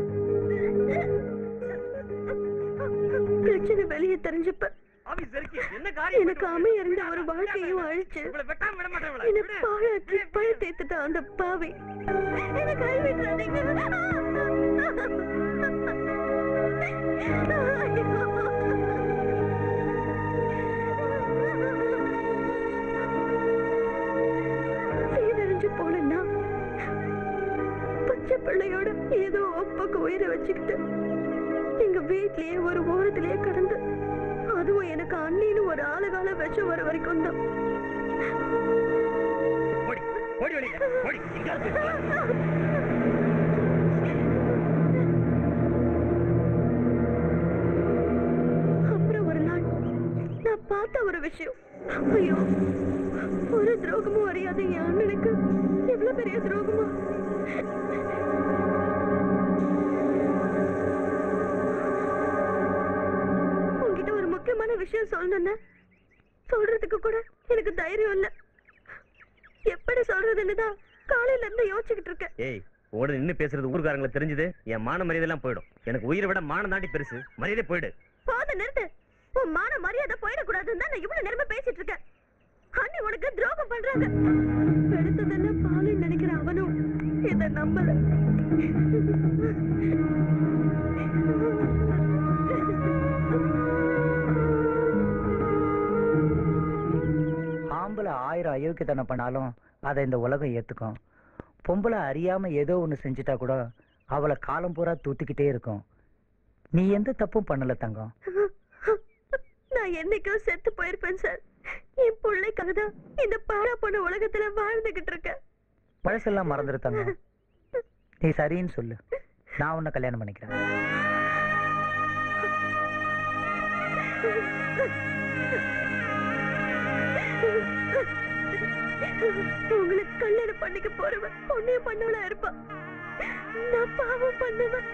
பிரச்சனை வெளியே தெரிஞ்சப்ப
என்ன
எனக்கு அமைய இருந்த ஒரு வாழ்க்கையும் அழிச்சு என்ன பாழாக்கி பழ தேத்துட்ட அந்த பாவி என்ன கை விட்டுறாதீங்க சீரழிஞ்சு போனா பச்சை பிள்ளையோட ஏதோ ஒப்பக்கு உயிரை வச்சுக்கிட்டு எங்க வீட்லயே ஒரு ஓரத்திலேயே கிடந்து அதுவும் எனக்கு அண்ணின்னு ஒரு ஆளுகால விஷம் வர வரைக்கும் தான்
ஓடி ஓடி வெளியில ஓடி எங்கேயாவது போய் தொலை.
அப்புறம் ஒரு நாள் நான் பார்த்த ஒரு விஷயம் ஐயோ ஒரு துரோகமும் அறியாத என் அண்ணனுக்கு எவ்வளவு பெரிய துரோகமா உன்கிட்ட ஒரு முக்கியமான விஷயம் சொல்லணும்னு சொல்றதுக்கு கூட எனக்கு தைரியம் இல்ல எப்படி சொல்றதுன்னு தான் காலையில இருந்து யோசிச்சுக்கிட்டு இருக்கேன்
ஏய் ஓட நின்னு பேசுறது ஊர்க்காரங்களுக்கு தெரிஞ்சது என் மான மரியாதை எல்லாம் போயிடும் எனக்கு உயிரை விட மானம் தாண்டி பெருசு மரியாதை போயிடு
போத நிறுத்து உன் மான மரியாதை போயிடக்கூடாதுன்னு தான் நான் இவ்வளவு நேரமா பேசிட்டு இருக்கேன் அண்ணி உனக்கு துரோகம் பண்றாங்க எடுத்ததெல்லாம் பாலை நினைக்கிற அவனும் இத நம்பல
ஆம்பளை ஆயிரம் அயோக்கியத்தனம் பண்ணாலும் அதை இந்த உலகம் ஏத்துக்கும் பொம்பளை அறியாம ஏதோ ஒண்ணு செஞ்சுட்டா கூட அவளை காலம் பூரா தூத்திக்கிட்டே இருக்கும் நீ எந்த தப்பும் பண்ணல தங்கம்
நான் என்னைக்கோ செத்து போயிருப்பேன் சார் என் பிள்ளைக்காக தான் இந்த பாழா போன உலகத்துல வாழ்ந்துகிட்டு இருக்கேன்
பழசெல்லாம் மறந்துரு தங்கம் நீ சரின்னு சொல்லு நான் உன்னை கல்யாணம் பண்ணிக்கிறேன்
உங்களுக்கு கல்யாணம் பண்ணிக்க போறவன் பொண்ணே பண்ணவளா இருப்பா நான் பாவம் பண்ணுவேன்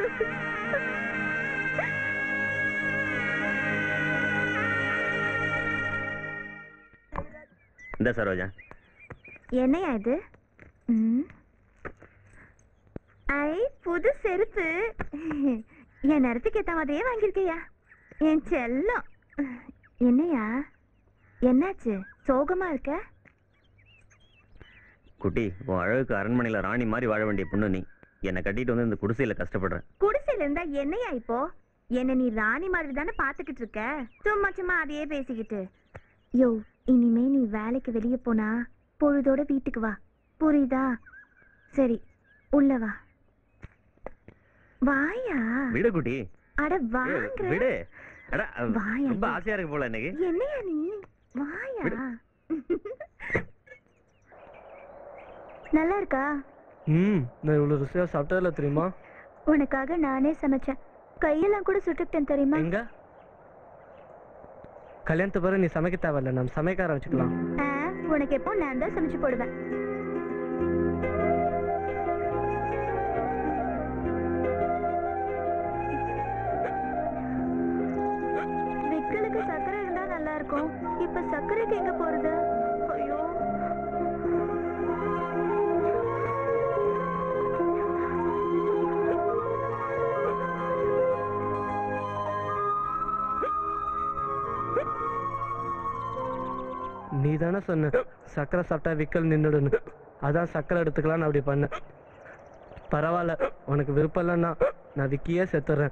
இந்த சரோஜா
என்னையா இது ம். ஐ புது செருப்பு என் நேரத்துக்கு ஏத்த மாதிரியே வாங்கியிருக்கையா என் செல்லம் என்னையா என்னாச்சு சோகமா இருக்க
குட்டி உன் அழகுக்கு அரண்மனையில ராணி மாதிரி வாழ வேண்டிய பொண்ணு நீ என்னை கட்டிட்டு வந்து இந்த குடிசையில கஷ்டப்படுறேன்
குடிசையில இருந்தா என்னையா இப்போ என்ன நீ ராணி மாதிரி தானே பாத்துக்கிட்டு இருக்க சும்மா சும்மா அதையே பேசிக்கிட்டு யோ இனிமே நீ வேலைக்கு வெளியே போனா பொழுதோட வீட்டுக்கு வா புரியுதா சரி உள்ள வா வாயா
விடு குட்டி
அட
ஏய்,
வாங்க
விடு அட,
வாயா,
ரொம்ப
ஐயா.
ஆசையா இருக்கு போல இன்னைக்கு
என்னையா நீ வாயா
விடு.
நல்லா இருக்கா
ம் நான் இவ்வளோ ருசியாக சாப்பிட்டதில்ல தெரியுமா
உனக்காக நானே சமைச்சேன் கையெல்லாம் கூட சுட்டுக்கிட்டேன் தெரியுமா
எங்க கல்யாணத்து பிறகு நீ சமைக்க தேவையில்ல நம்ம சமைக்க ஆரம்பிச்சுக்கலாம்
ஆ, உனக்கு எப்போ நான் தான் சமைச்சு போடுவேன் விக்கலுக்கு சர்க்கரை இருந்தா நல்லா இருக்கும் இப்ப சர்க்கரைக்கு எங்க போறது ஐயோ
நீ தானே சொன்ன சக்கரை சாப்பிட்டா விக்கல் நின்றுடுன்னு அதான் சக்கரை எடுத்துக்கலாம்னு அப்படி பண்ண பரவாயில்ல உனக்கு விருப்பம் இல்லைன்னா நான் விக்கியே செத்துறேன்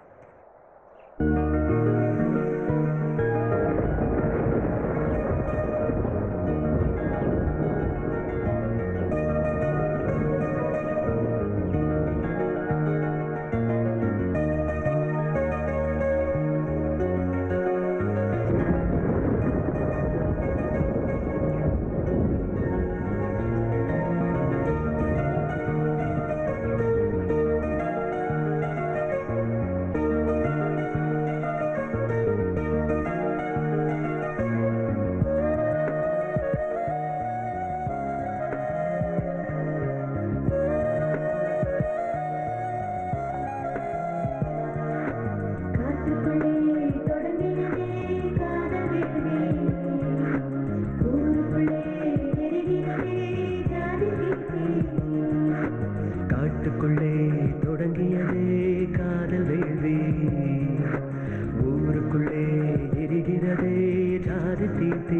காட்டுக்குள்ளே தொடங்கியதே காதல் வேள்வி ஊருக்குள்ளே எரிகிறதே ஜாதி தீத்தி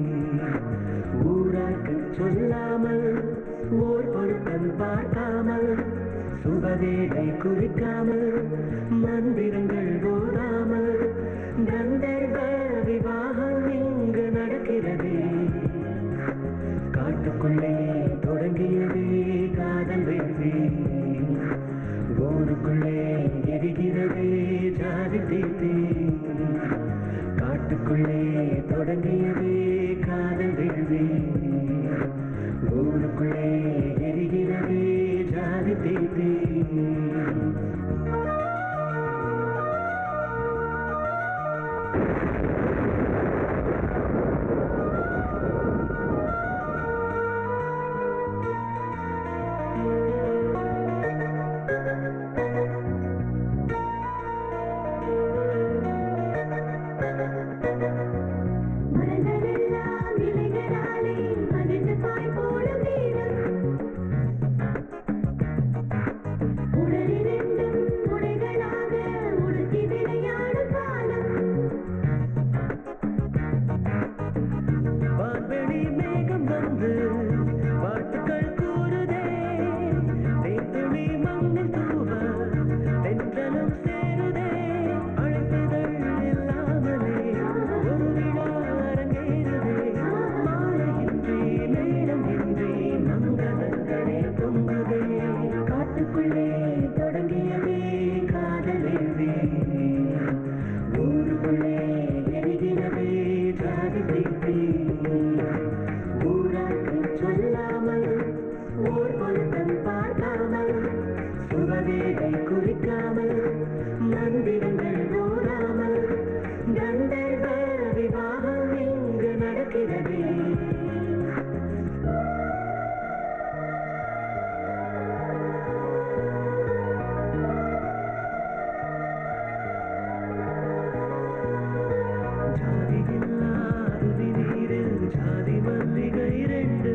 ஊராக்கு சொல்லாமல் ஓர் பொருத்தம் பார்க்காமல் சுபவேதை குறிக்காமல் மந்திரங்கள் ஓடாமல் கந்தர்வ விவாகம் இங்கு நடக்கிறதே காட்டுக்குள்ளே தொடங்கியதே காதல் வேள்வி ஊருக்குள்ளே எரிகிறதே ஜாதி தீர்த்தி காட்டுக்குள்ளே தொடங்கியதே காதல் வேள்வி ஊருக்குள்ளே எரிகிறதே ஜாதி தீர்த்தி வான்வெளி மேகம் வந்து வாழ்த்துக்கள் கூறுதே தேத்துளி மண்ணில் தூவ தென்றலும் சேருதே அழைப்புதல் இல்லாமலே ஒரு விழா அரங்கேறுதே மாலையின்றி மேடமின்றி மங்களங்களே பொங்குதே காட்டுக்குள்ளே தொடங்கியதே காதல் வேள்வி ஊருக்குள்ளே எரிகிறதே ஜாதி தீர்த்தி ஊராக்கு சொல்லாமல் ஓர் பொருத்தம் பார்க்காமல் சுபவேதை குறிக்காமல் மந்திரங்கள் ஓடாமல் கந்தர்வ விவாகம் இங்கு நடக்கிறதே ஜாதியில்லாருதி நீரில் ஜாதி மல்லிகை இரண்டு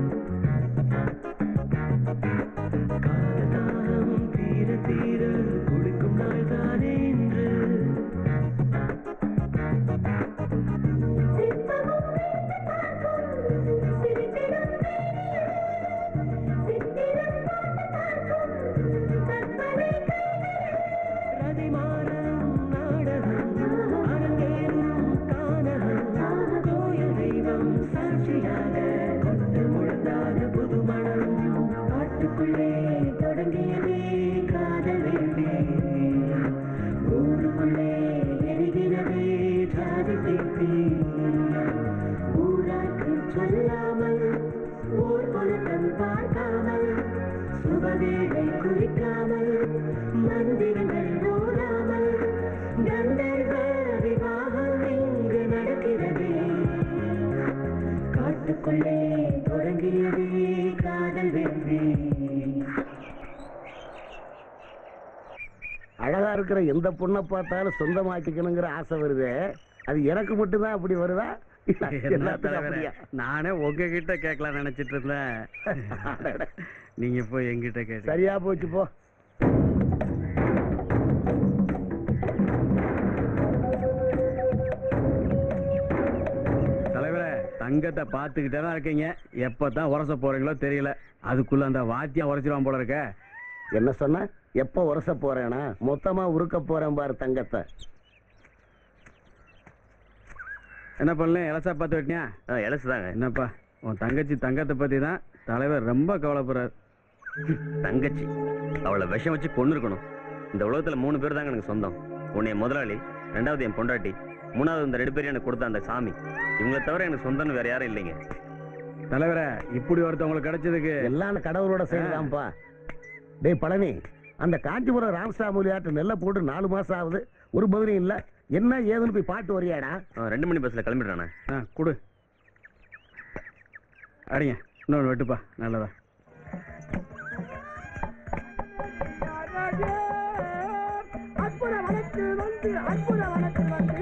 காலதாகம் தீர தீர குளிக்கும் நாள் தானே இன்று ரதிமானம் நாடகம் அரங்கேறும் கானகம் கோயில் தெய்வம் சாட்சியாக கொண்டு முழந்தாத புதுமணம் காட்டுக்குள்ளே தொடங்கியதே காதல் வேள்வி ஊருக்குள்ளே எரிகிறதே ஜாதி தீர்த்தி ஊராக்கு சொல்லாமல் ஓர் பொருத்தம் பார்க்காமல் சுபவேதை குறிக்காமல் மனசுக்குள்ளே தொடங்கியதே காதல் வெற்றி
அழகா இருக்கிற எந்த பொண்ணை பார்த்தாலும் சொந்தமாக்கிக்கணுங்கிற ஆசை வருது அது எனக்கு மட்டும்தான் அப்படி வருதா இல்ல,
என்ன
எல்லாத்துக்கும்
தலைவரே,
அப்படியா?
நானே உங்ககிட்ட கேட்கலாம் நினைச்சிட்டு இருந்தேன் நீங்க போய் எங்கிட்ட கேட்டு
சரியா போச்சு போ
தலைவரே தங்கத்தை பார்த்துக்கிட்டே தான் இருக்கீங்க எப்பதான் உரச போறீங்களோ தெரியல அதுக்குள்ள அந்த வாத்தியம் உரைச்சிருவான் போல இருக்க
என்ன சொன்ன எப்ப உரச போறேனா மொத்தமா உருக்க போறேன் பாரு தங்கத்தை
என்ன பண்ணல இலசா பார்த்து வெட்டினியா
இலசு தாங்க
என்னப்பா உன் தங்கச்சி தங்கத்தை பத்தி தான் தலைவர் ரொம்ப கவலைப்படுறாரு
தங்கச்சி அவளை விஷம் வச்சு கொண்டு இருக்கணும் இந்த உலகத்துல மூணு பேர் தாங்க எனக்கு சொந்தம் உன்னை என் முதலாளி ரெண்டாவது என் பொண்டாட்டி மூணாவது இந்த ரெண்டு பேரும் எனக்கு கொடுத்த அந்த சாமி இவங்களை தவிர எனக்கு சொந்தம்னு வேற யாரும் இல்லைங்க
தலைவரே இப்படி ஒருத்தவங்களுக்கு கிடைச்சதுக்கு
எல்லாம் அந்த கடவுளோட செய்யலாம்ப்பா டேய் பழனி அந்த காஞ்சிபுரம் ராமசாமி ஆட்டு நெல்லை போட்டு நாலு மாசம் ஆகுது ஒரு பதிலும் இல்ல என்ன ஏதுன்னு போய் பாட்டு வரியாடா
அவன் ரெண்டு மணி பஸ்ல கிளம்பிடுறானே
ஆ கொடு அடிங்க இன்னொன்று வெட்டுப்பா நல்லதா
அற்புத வழக்கு வந்து அற்புத வழக்கு வந்து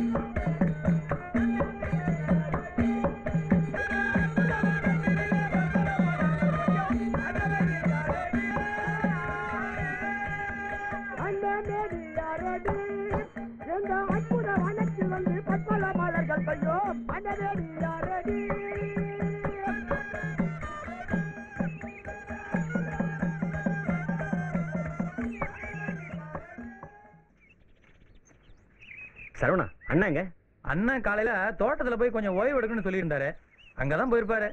அந்த மேடியாரடி எங்க அற்புத வழக்கு வந்து பற்பல மலர்கள் பெய்யும் அந்த மேடியாரடி
சரவணா அண்ணாங்க
அண்ணன் காலையில தோட்டத்துல போய் கொஞ்சம் ஓய்வு எடுக்கணும்னு சொல்லியிருந்தாரு அங்கதான் போயிருப்பாரு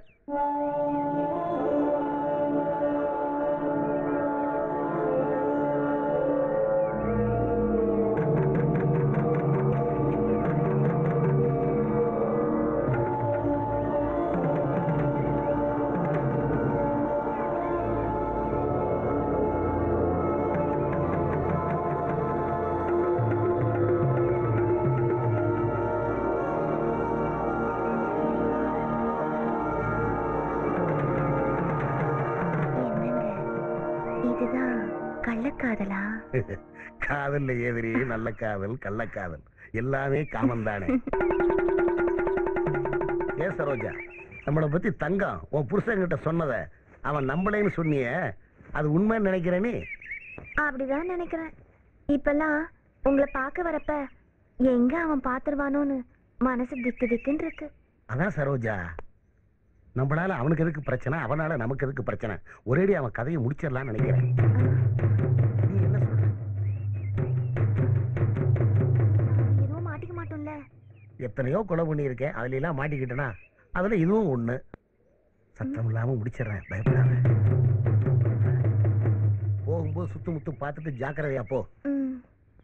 இதுதான் கள்ளக்காதலா
காதல்ல எதிரி நல்ல காதல் கள்ளக்காதல் எல்லாமே காமன் தானே ஏ சரோஜா நம்மளை பத்தி தங்கம் உன் புருஷன்கிட்ட சொன்னத அவன் நம்பலைன்னு சொன்னியே அது உண்மைன்னு நினைக்கிறேனே
அப்படிதான் நினைக்கிறேன் இப்பெல்லாம் உங்களை பார்க்க வரப்ப எங்க அவன் பாத்துருவானோன்னு மனசு திக்கு திக்குன்னு இருக்கு
அதான் சரோஜா நம்மளால அவனுக்கு எதுக்கு பிரச்சனை அவனால நமக்கு எதுக்கு பிரச்சனை ஒரேடி அவன் கதையை முடிச்சிடலாம்னு நினைக்கிறேன் நீ என்ன சொல்ற
எதுவும் மாட்டிக்க மாட்டோம்ல
எத்தனையோ கொலை பண்ணியிருக்கேன் அதுல எல்லாம் மாட்டிக்கிட்டேனா அதுல இதுவும் ஒண்ணு சத்தம் இல்லாம முடிச்சிடுறேன் பயப்படாத போகும்போது சுத்து முத்து பார்த்துட்டு ஜாக்கிரதையா போ
ம்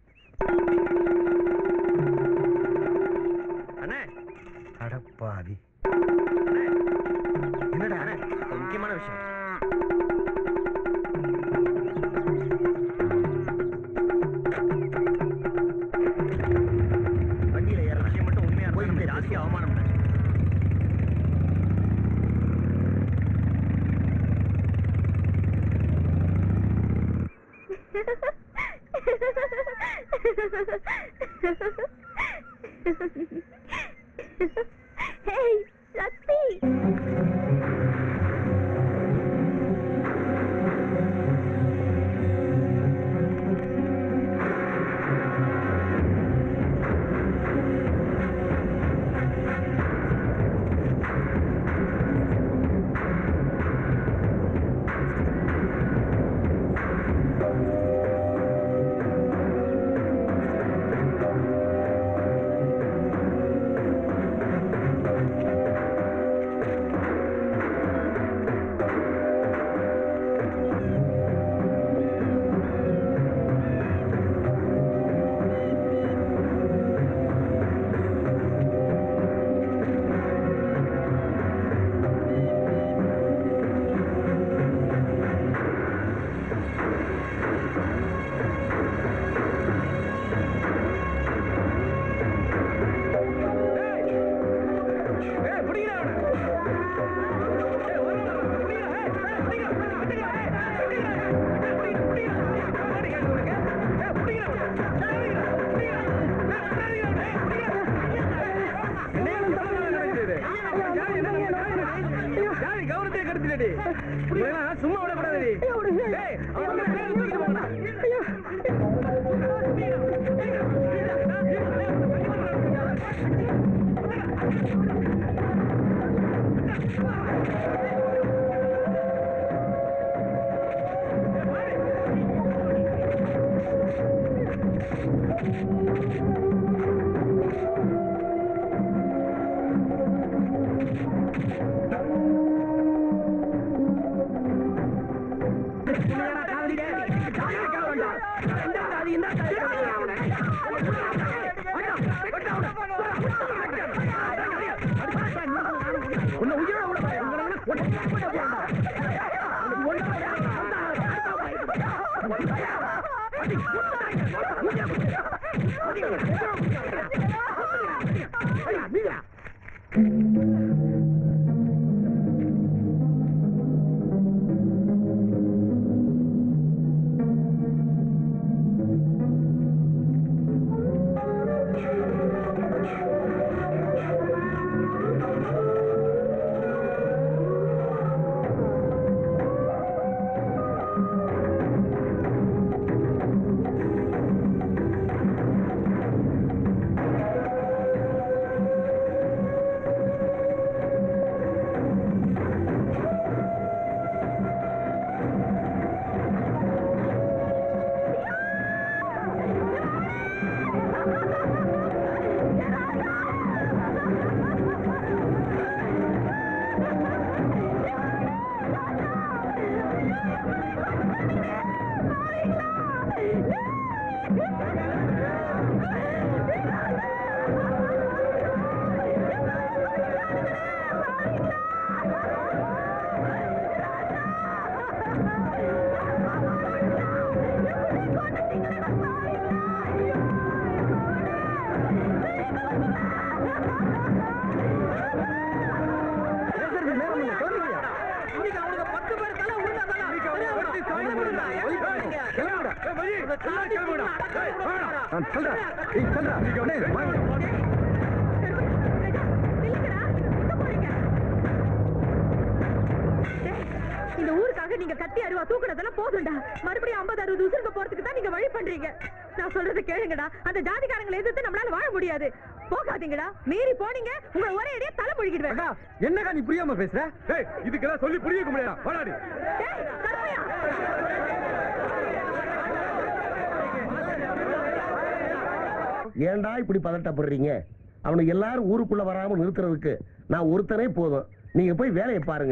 அண்ணே
அடப்பாவி என்னடா
ஒரு முக்கியமான விஷயம்
வண்டியில ஏற
விஷயம் மட்டும் உண்மையா
போய்
இருந்தா ஜாஸ்தி அவமானம் பண்ண.
Hey, Lakshmi!
விடாதடி இவனெல்லாம் சும்மா விடக்கூடாதடி டேய், அவன் வந்து மேல தூக்கிட்டு போங்கடா. உன்னை உயிரோட விட மாட்டேன். உங்களை வந்து கொண்டு போய் போடா. பேசுறது நேரம் இல்லை. குழந்தைங்க. இன்னைக்கு அவனுக்கு பத்து பேர் தலை உருண்டா தலை. வெட்டி சாப்பிடுடா. கிளம்புடா. அந்த சாதி ஏய், வாடா. நான் சொல்றேன். ஏய், சொல்றேன். டேய், வாங்க.
இந்த ஊருக்காக நீங்க கத்தி அருவா தூக்குனதெல்லாம் போதும்டா மறுபடியும் ஐம்பது அறுபது உசுருங்க போறதுக்கு தான் நீங்க வழி பண்றீங்க நான் சொல்றதை கேளுங்கடா அந்த ஜாதிகாரங்களை எதிர்த்து நம்மளால வாழ முடியாது போகாதீங்கடா மீறி போனீங்க உங்களை ஒரே அடியா தலை முழுகிடுவேன்
என்னக்கா நீ புரியாம பேசுற
டேய் இதுக்கெல்லாம் சொல்லி புரிய முடியாது வாடாடி
டேய், கருமையா.
ஏன்டா இப்படி பதட்டப்படுறீங்க அவனுக்கு எல்லாரும் ஊருக்குள்ள வராம நிறுத்துறதுக்கு நான் ஒருத்தனே போதும் நீங்க போய் வேலையை பாருங்க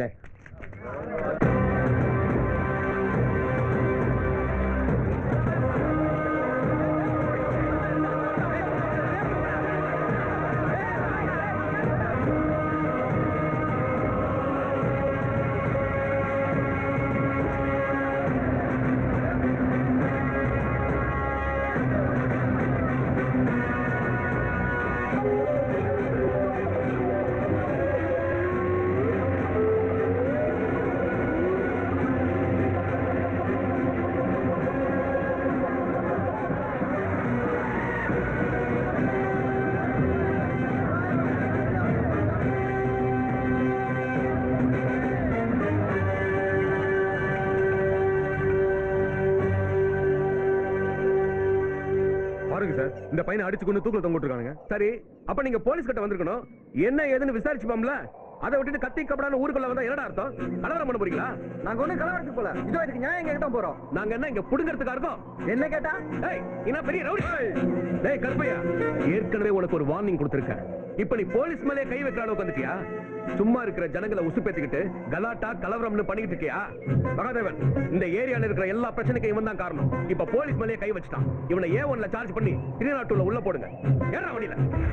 பாருங்க சார் இந்த பையனை அடிச்சு கொண்டு தூக்கில தொங்க விட்டுருக்கானுங்க
சரி அப்ப நீங்க போலீஸ் கிட்ட வந்திருக்கணும் என்ன ஏதுன்னு விசாரிச்சுப்பாம்ல அதை விட்டுட்டு கத்தி கப்படான ஊருக்குள்ள வந்தா என்னடா அர்த்தம் கலவரம் பண்ண போறீங்களா
நாங்க ஒண்ணும் கலவரத்துக்கு போல இதோ இதுக்கு நியாயம் கேட்க தான் போறோம்
நாங்க என்ன இங்க புடுங்கறதுக்கா இருக்கோம்
என்ன கேட்டா
டேய் என்ன பெரிய ரவுடி டேய் கருப்பையா ஏற்கனவே உனக்கு ஒரு வார்னிங் கொடுத்திருக்கேன் இப்ப நீ போலீஸ் மேலே கை வைக்கிற அளவுக்கு வந்துட்டியா சும்மா இருக்கிற ஜனங்களை உசுப்பேத்திக்கிட்டு கலாட்டா கலவரம்னு பண்ணிக்கிட்டு இருக்கியா மகாதேவன் இந்த ஏரியால இருக்கிற எல்லா பிரச்சனைக்கும் இவன் தான் காரணம் இப்ப போலீஸ் மேலே கை வச்சுட்டான் இவனை ஏ ஒன்ல சார்ஜ் பண்ணி திருநாட்டுல உள்ள போடுங்க ஏறா வண்டியில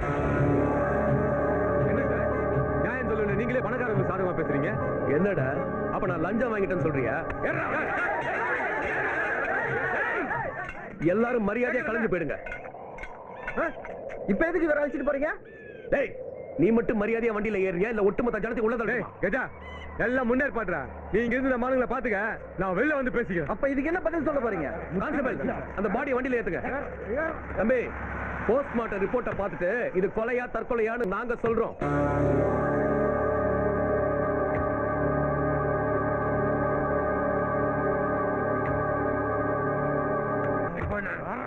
என்ன சார் நியாயம் சொல்லணும் நீங்களே பணக்காரங்க சாதகமா பேசுறீங்க
என்னடா அப்ப நான் லஞ்சம் வாங்கிட்டேன்னு சொல்றியா ஏறா. எல்லாரும் மரியாதையா கலந்து போயிடுங்க
இப்ப எதுக்கு இவரை அழைச்சிட்டு போறீங்க
டேய் நீ மட்டும் மரியாதையா வண்டியில ஏறியா இல்ல ஒட்டுமொத்த ஜனத்தை உள்ள
டேய்
தள்ளுமா?
கஜா எல்லாம் முன்னேற்பாடுறா நீ இங்க இருந்து இந்த மானுங்களை பாத்துக்க நான் வெளில வந்து பேசிக்கிறேன்
அப்ப இதுக்கு என்ன பதில் சொல்ல போறீங்க
கான்ஸ்டபிள் அந்த பாடியை வண்டியில ஏத்துங்க தம்பி போஸ்ட்மார்ட்டம் ரிப்போர்ட்டை பார்த்துட்டு இது கொலையா தற்கொலையான்னு நாங்க சொல்றோம்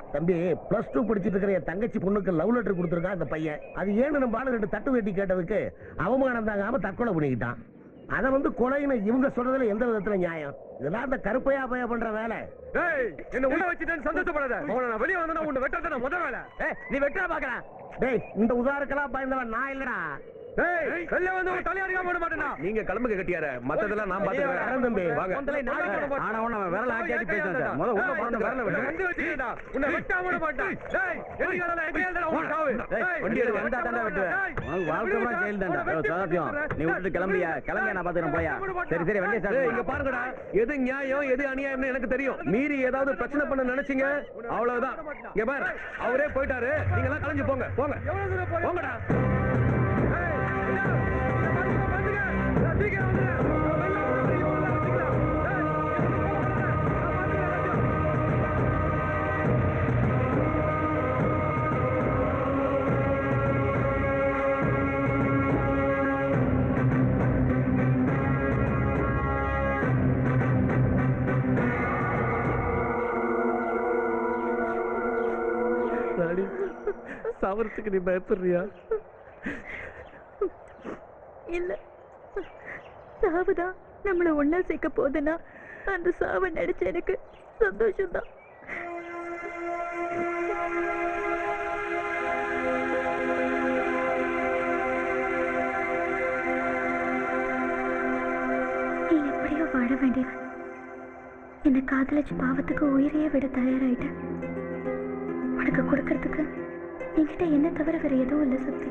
தம்பி பிளஸ் டூ படிச்சுட்டு இருக்கிற என் தங்கச்சி பொண்ணுக்கு லவ் லெட்டர் கொடுத்துருக்கான் அந்த பையன் அது ஏன்னு நம்ம ஆளு ரெண்டு தட்டு வெட்டி கேட்டதுக்கு அவமானம் தாங்காம தற்கொலை பண்ணிக்கிட்டான் அதை வந்து கொலைன்னு இவங்க சொல்றதுல எந்த விதத்துல நியாயம் இதெல்லாம் அந்த கருப்பையா பைய பண்ற வேலை
டேய் என்ன உள்ள வச்சுட்டேன்னு சந்தோஷப்படாத உன்னை நான் வெளியே வந்தா உன்னை வெட்டறத முத வேலை
ஏய் நீ வெட்டா பாக்கலாம் டேய் இந்த உதாரணக்கெல்லாம் பயந்தவன் நான் இல்லடா
டேய் வெளிய வந்து உன் தலைய அடிக்காம விட மாட்டேனா
நீங்க கிளம்புங்க கட்டியார மத்ததெல்லாம் நான்
வரேன் தம்பி.
பாத்துக்கிறேன் வாங்க
உங்களை நாளைக்கு விட மாட்டேன்.
ஆனா உன்னை விரல ஆட்டி ஆட்டி பேசுறேன் சார் முத உள்ள போறத விரல
உன்னை
விட்டு
வந்து வச்சுக்கிட்டா உன்னை வெட்டாம விட மாட்டேன் டேய் எதுக்கு அதெல்லாம் எங்க எழுதுற உன் சாவு
டேய், வண்டி எடுக்க எந்த தாண்டா வெட்டுவேன் உனக்கு வாழ்க்கை பூரா ஜெயில் தாண்டா ஓ, சதாத்தியம் நீ விட்டுட்டு கிளம்பியா கிளம்பியா நான் பாத்துக்கிறேன் போயா சரி சரி வண்டியை
டேய்,
ஸ்டார்ட்
இங்க பாருங்கடா எது நியாயம் எது அநியாயம்னு எனக்கு தெரியும் மீறி ஏதாவது பிரச்சனை பண்ண நினைச்சீங்க அவ்வளவுதான் இங்க பாரு அவரே போயிட்டாரு நீங்க எல்லாம் கலைஞ்சு போங்க போங்க போங்கடா
ராணி சாவறதுக்கு நீ பயப்படுறியா
இல்ல சாவுதான் நம்மள ஒண்ணா சேர்க்க போதுன்னா அந்த சாவை நடிச்ச எனக்கு சந்தோஷம்தான்
நீ எப்படியோ வாழ வேண்டியவன் என்னை காதலிச்சு பாவத்துக்கு உயிரையே விட தயாராயிட்ட உனக்கு கொடுக்கறதுக்கு என்கிட்ட என்ன தவிர வேற எதுவும் இல்லை சக்தி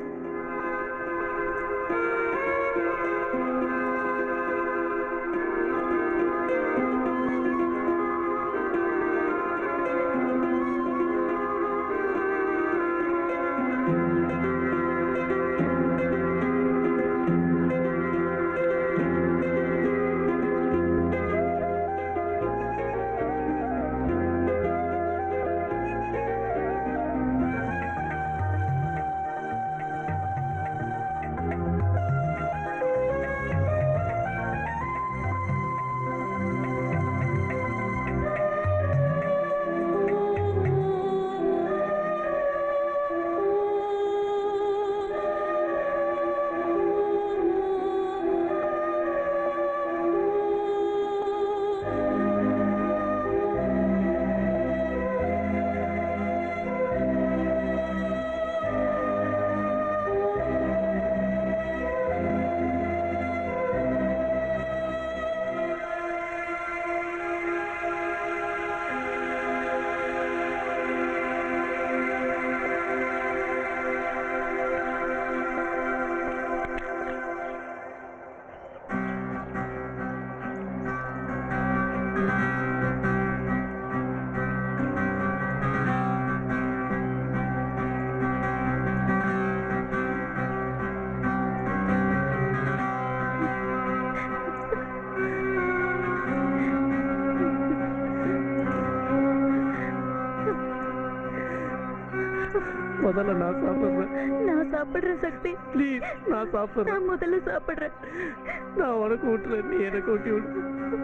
முதல்ல நான் சாப்பிடுறேன்
நான் சாப்பிடுறேன் சக்தி
ப்ளீஸ் நான் சாப்பிடுறேன்
நான் முதல்ல சாப்பிடுறேன்
நான் உனக்கு விட்டுறேன் நீ எனக்கு ஊட்டி விடு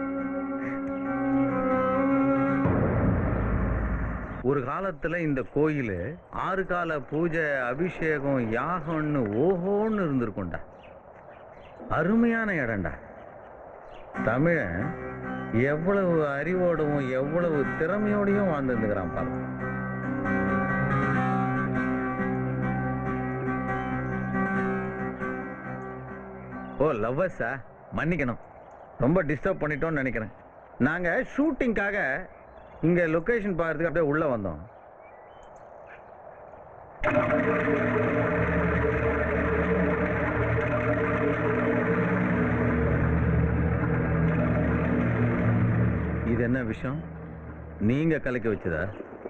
ஒரு காலத்துல இந்த கோயில் ஆறு கால பூஜை அபிஷேகம் யாகம்னு ஓஹோன்னு இருந்திருக்கும்டா அருமையான இடம்டா தமிழன் எவ்வளவு அறிவோடவும் எவ்வளவு திறமையோடையும் வாழ்ந்துருந்துக்கிறான் பாரு ஓ லவ்வர்ஸா மன்னிக்கணும் ரொம்ப டிஸ்டர்ப் பண்ணிட்டோம்னு நினைக்கிறேன் நாங்க ஷூட்டிங்காக இங்க லொகேஷன் பார்க்கறதுக்கு அப்படியே உள்ள வந்தோம் இது என்ன விஷயம் நீங்க கலக்கி வச்சதா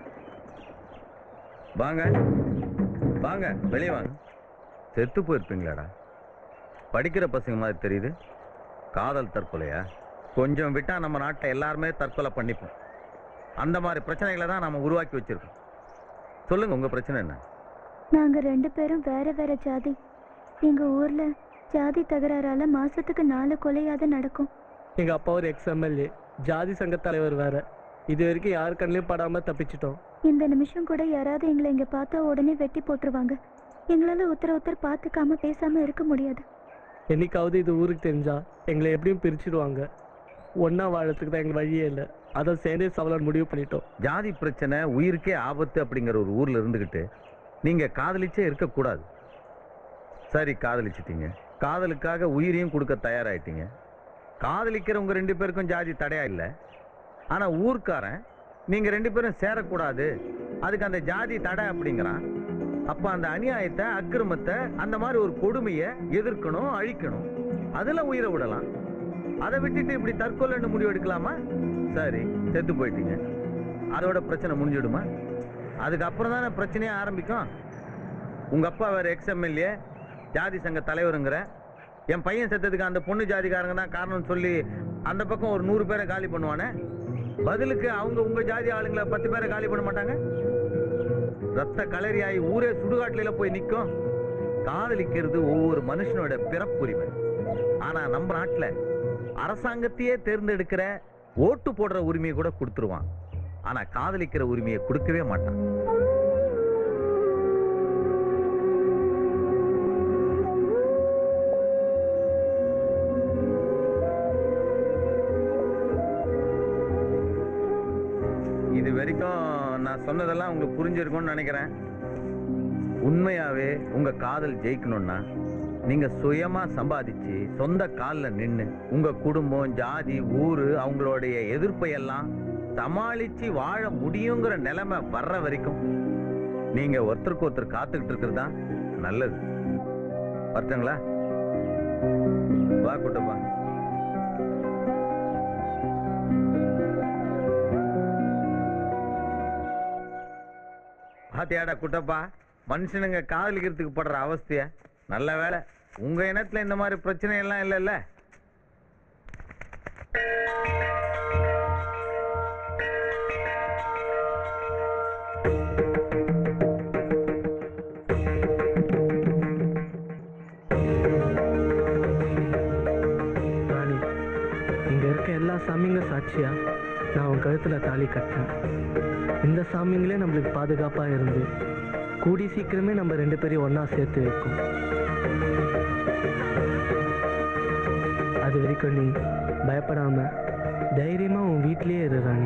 வாங்க வாங்க வெளியே வாங்க செத்து போயிருப்பீங்களாடா படிக்கிற பசங்க மாதிரி தெரியுது காதல் தற்கொலையா கொஞ்சம் விட்டா நம்ம நாட்டை எல்லாருமே தற்கொலை பண்ணிப்போம் அந்த மாதிரி பிரச்சனைகளை தான் நாம உருவாக்கி வச்சிருக்கோம் சொல்லுங்க உங்க பிரச்சனை என்ன
நாங்க ரெண்டு பேரும் வேற வேற ஜாதி எங்க ஊர்ல ஜாதி தகராறால மாசத்துக்கு நாலு கொலையாவது நடக்கும்
எங்க அப்பா ஒரு எக்ஸ் எம்எல்ஏ ஜாதி சங்க தலைவர் வேற இது வரைக்கும் யார் கண்ணிலையும் படாம தப்பிச்சிட்டோம்
இந்த நிமிஷம் கூட யாராவது எங்களை இங்க பார்த்தா உடனே வெட்டி போட்டுருவாங்க எங்களால ஒருத்தர் ஒருத்தர் பார்த்துக்காம பேசாம இருக்க முடியாது
என்னைக்காவது இது ஊருக்கு தெரிஞ்சா எங்களை எப்படியும் பிரிச்சிடுவாங்க ஒண்ணா வாழறதுக்கு தான் எங்களுக்கு வழியே இல்லை அதை சேர்ந்தே சவலான் முடிவு பண்ணிட்டோம்
ஜாதி பிரச்சனை உயிருக்கே ஆபத்து அப்படிங்கிற ஒரு ஊர்ல இருந்துகிட்டு நீங்க காதலிச்சே இருக்கக்கூடாது சரி காதலிச்சிட்டீங்க காதலுக்காக உயிரையும் கொடுக்க தயாராயிட்டீங்க காதலிக்கிறவங்க ரெண்டு பேருக்கும் ஜாதி தடையா இல்லை ஆனா ஊர்க்காரன் நீங்க ரெண்டு பேரும் சேரக்கூடாது அதுக்கு அந்த ஜாதி தடை அப்படிங்கிறான் அப்ப அந்த அநியாயத்தை அக்கிரமத்தை அந்த மாதிரி ஒரு கொடுமையை எதிர்க்கணும் அழிக்கணும் அதுல உயிரை விடலாம் அதை விட்டுட்டு இப்படி தற்கொலைன்னு முடிவு எடுக்கலாமா சரி செத்து போயிட்டீங்க அதோட பிரச்சனை முடிஞ்சிடுமா அதுக்கப்புறம் தானே பிரச்சனையே ஆரம்பிக்கும் உங்க அப்பா வேற எக்ஸ் எம்எல்ஏ ஜாதி சங்க தலைவருங்கிற என் பையன் செத்ததுக்கு அந்த பொண்ணு ஜாதிக்காரங்க தான் காரணம்னு சொல்லி அந்த பக்கம் ஒரு நூறு பேரை காலி பண்ணுவானே பதிலுக்கு அவங்க உங்க ஜாதி ஆளுங்களை பத்து பேரை காலி பண்ண மாட்டாங்க ரத்த களரியாகி ஊரே சுடுகாட்டுல போய் நிற்கும் காதலிக்கிறது ஒவ்வொரு மனுஷனோட பிறப்புரிமை ஆனா நம்ம நாட்டுல அரசாங்கத்தையே தேர்ந்தெடுக்கிற ஓட்டு போடுற உரிமையை கூட கொடுத்துருவான் ஆனா காதலிக்கிற உரிமையை கொடுக்கவே மாட்டான் இது வரைக்கும் நான் சொன்னதெல்லாம் உங்களுக்கு புரிஞ்சிருக்கும்னு நினைக்கிறேன் உண்மையாவே உங்க காதல் ஜெயிக்கணும்னா நீங்க சுயமா சம்பாதிச்சு சொந்த கால்ல நின்னு உங்க குடும்பம் ஜாதி ஊரு அவங்களுடைய எதிர்ப்பை எல்லாம் சமாளிச்சு வாழ முடியுங்கிற நிலைமை வர்ற வரைக்கும் நீங்க ஒருத்தருக்கு ஒருத்தர் காத்துக்கிட்டு இருக்கிறது தான் நல்லது வரட்டுங்களா வா குட்டப்பா பாத்தியாடா குட்டப்பா மனுஷனுங்க காதலிக்கிறதுக்கு படுற அவஸ்தைய நல்ல வேலை உங்க இனத்துல இந்த மாதிரி பிரச்சனை எல்லாம் இல்லைல்ல
ராணி இங்க இருக்க எல்லா சாமிங்க சாட்சியா நான் உன் கழுத்துல தாலி கட்டேன் இந்த சாமிங்களே நம்மளுக்கு பாதுகாப்பா இருந்து கூடி சீக்கிரமே நம்ம ரெண்டு பேரையும் ஒண்ணா சேர்த்து வைக்கும் அது வரைக்கும் நீ பயப்படாம தைரியமா உன் வீட்லயே இரு ராணி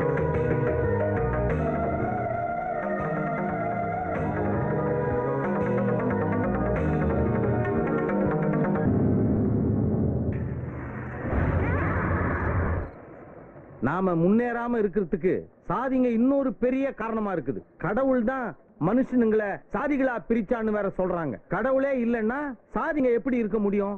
நாம முன்னேறாம இருக்கிறதுக்கு சாதிங்க இன்னொரு பெரிய காரணமா இருக்குது கடவுள் தான் மனுஷனுங்களை சாதிகளா பிரிச்சான்னு வேற சொல்றாங்க கடவுளே இல்லைன்னா சாதிங்க எப்படி இருக்க முடியும்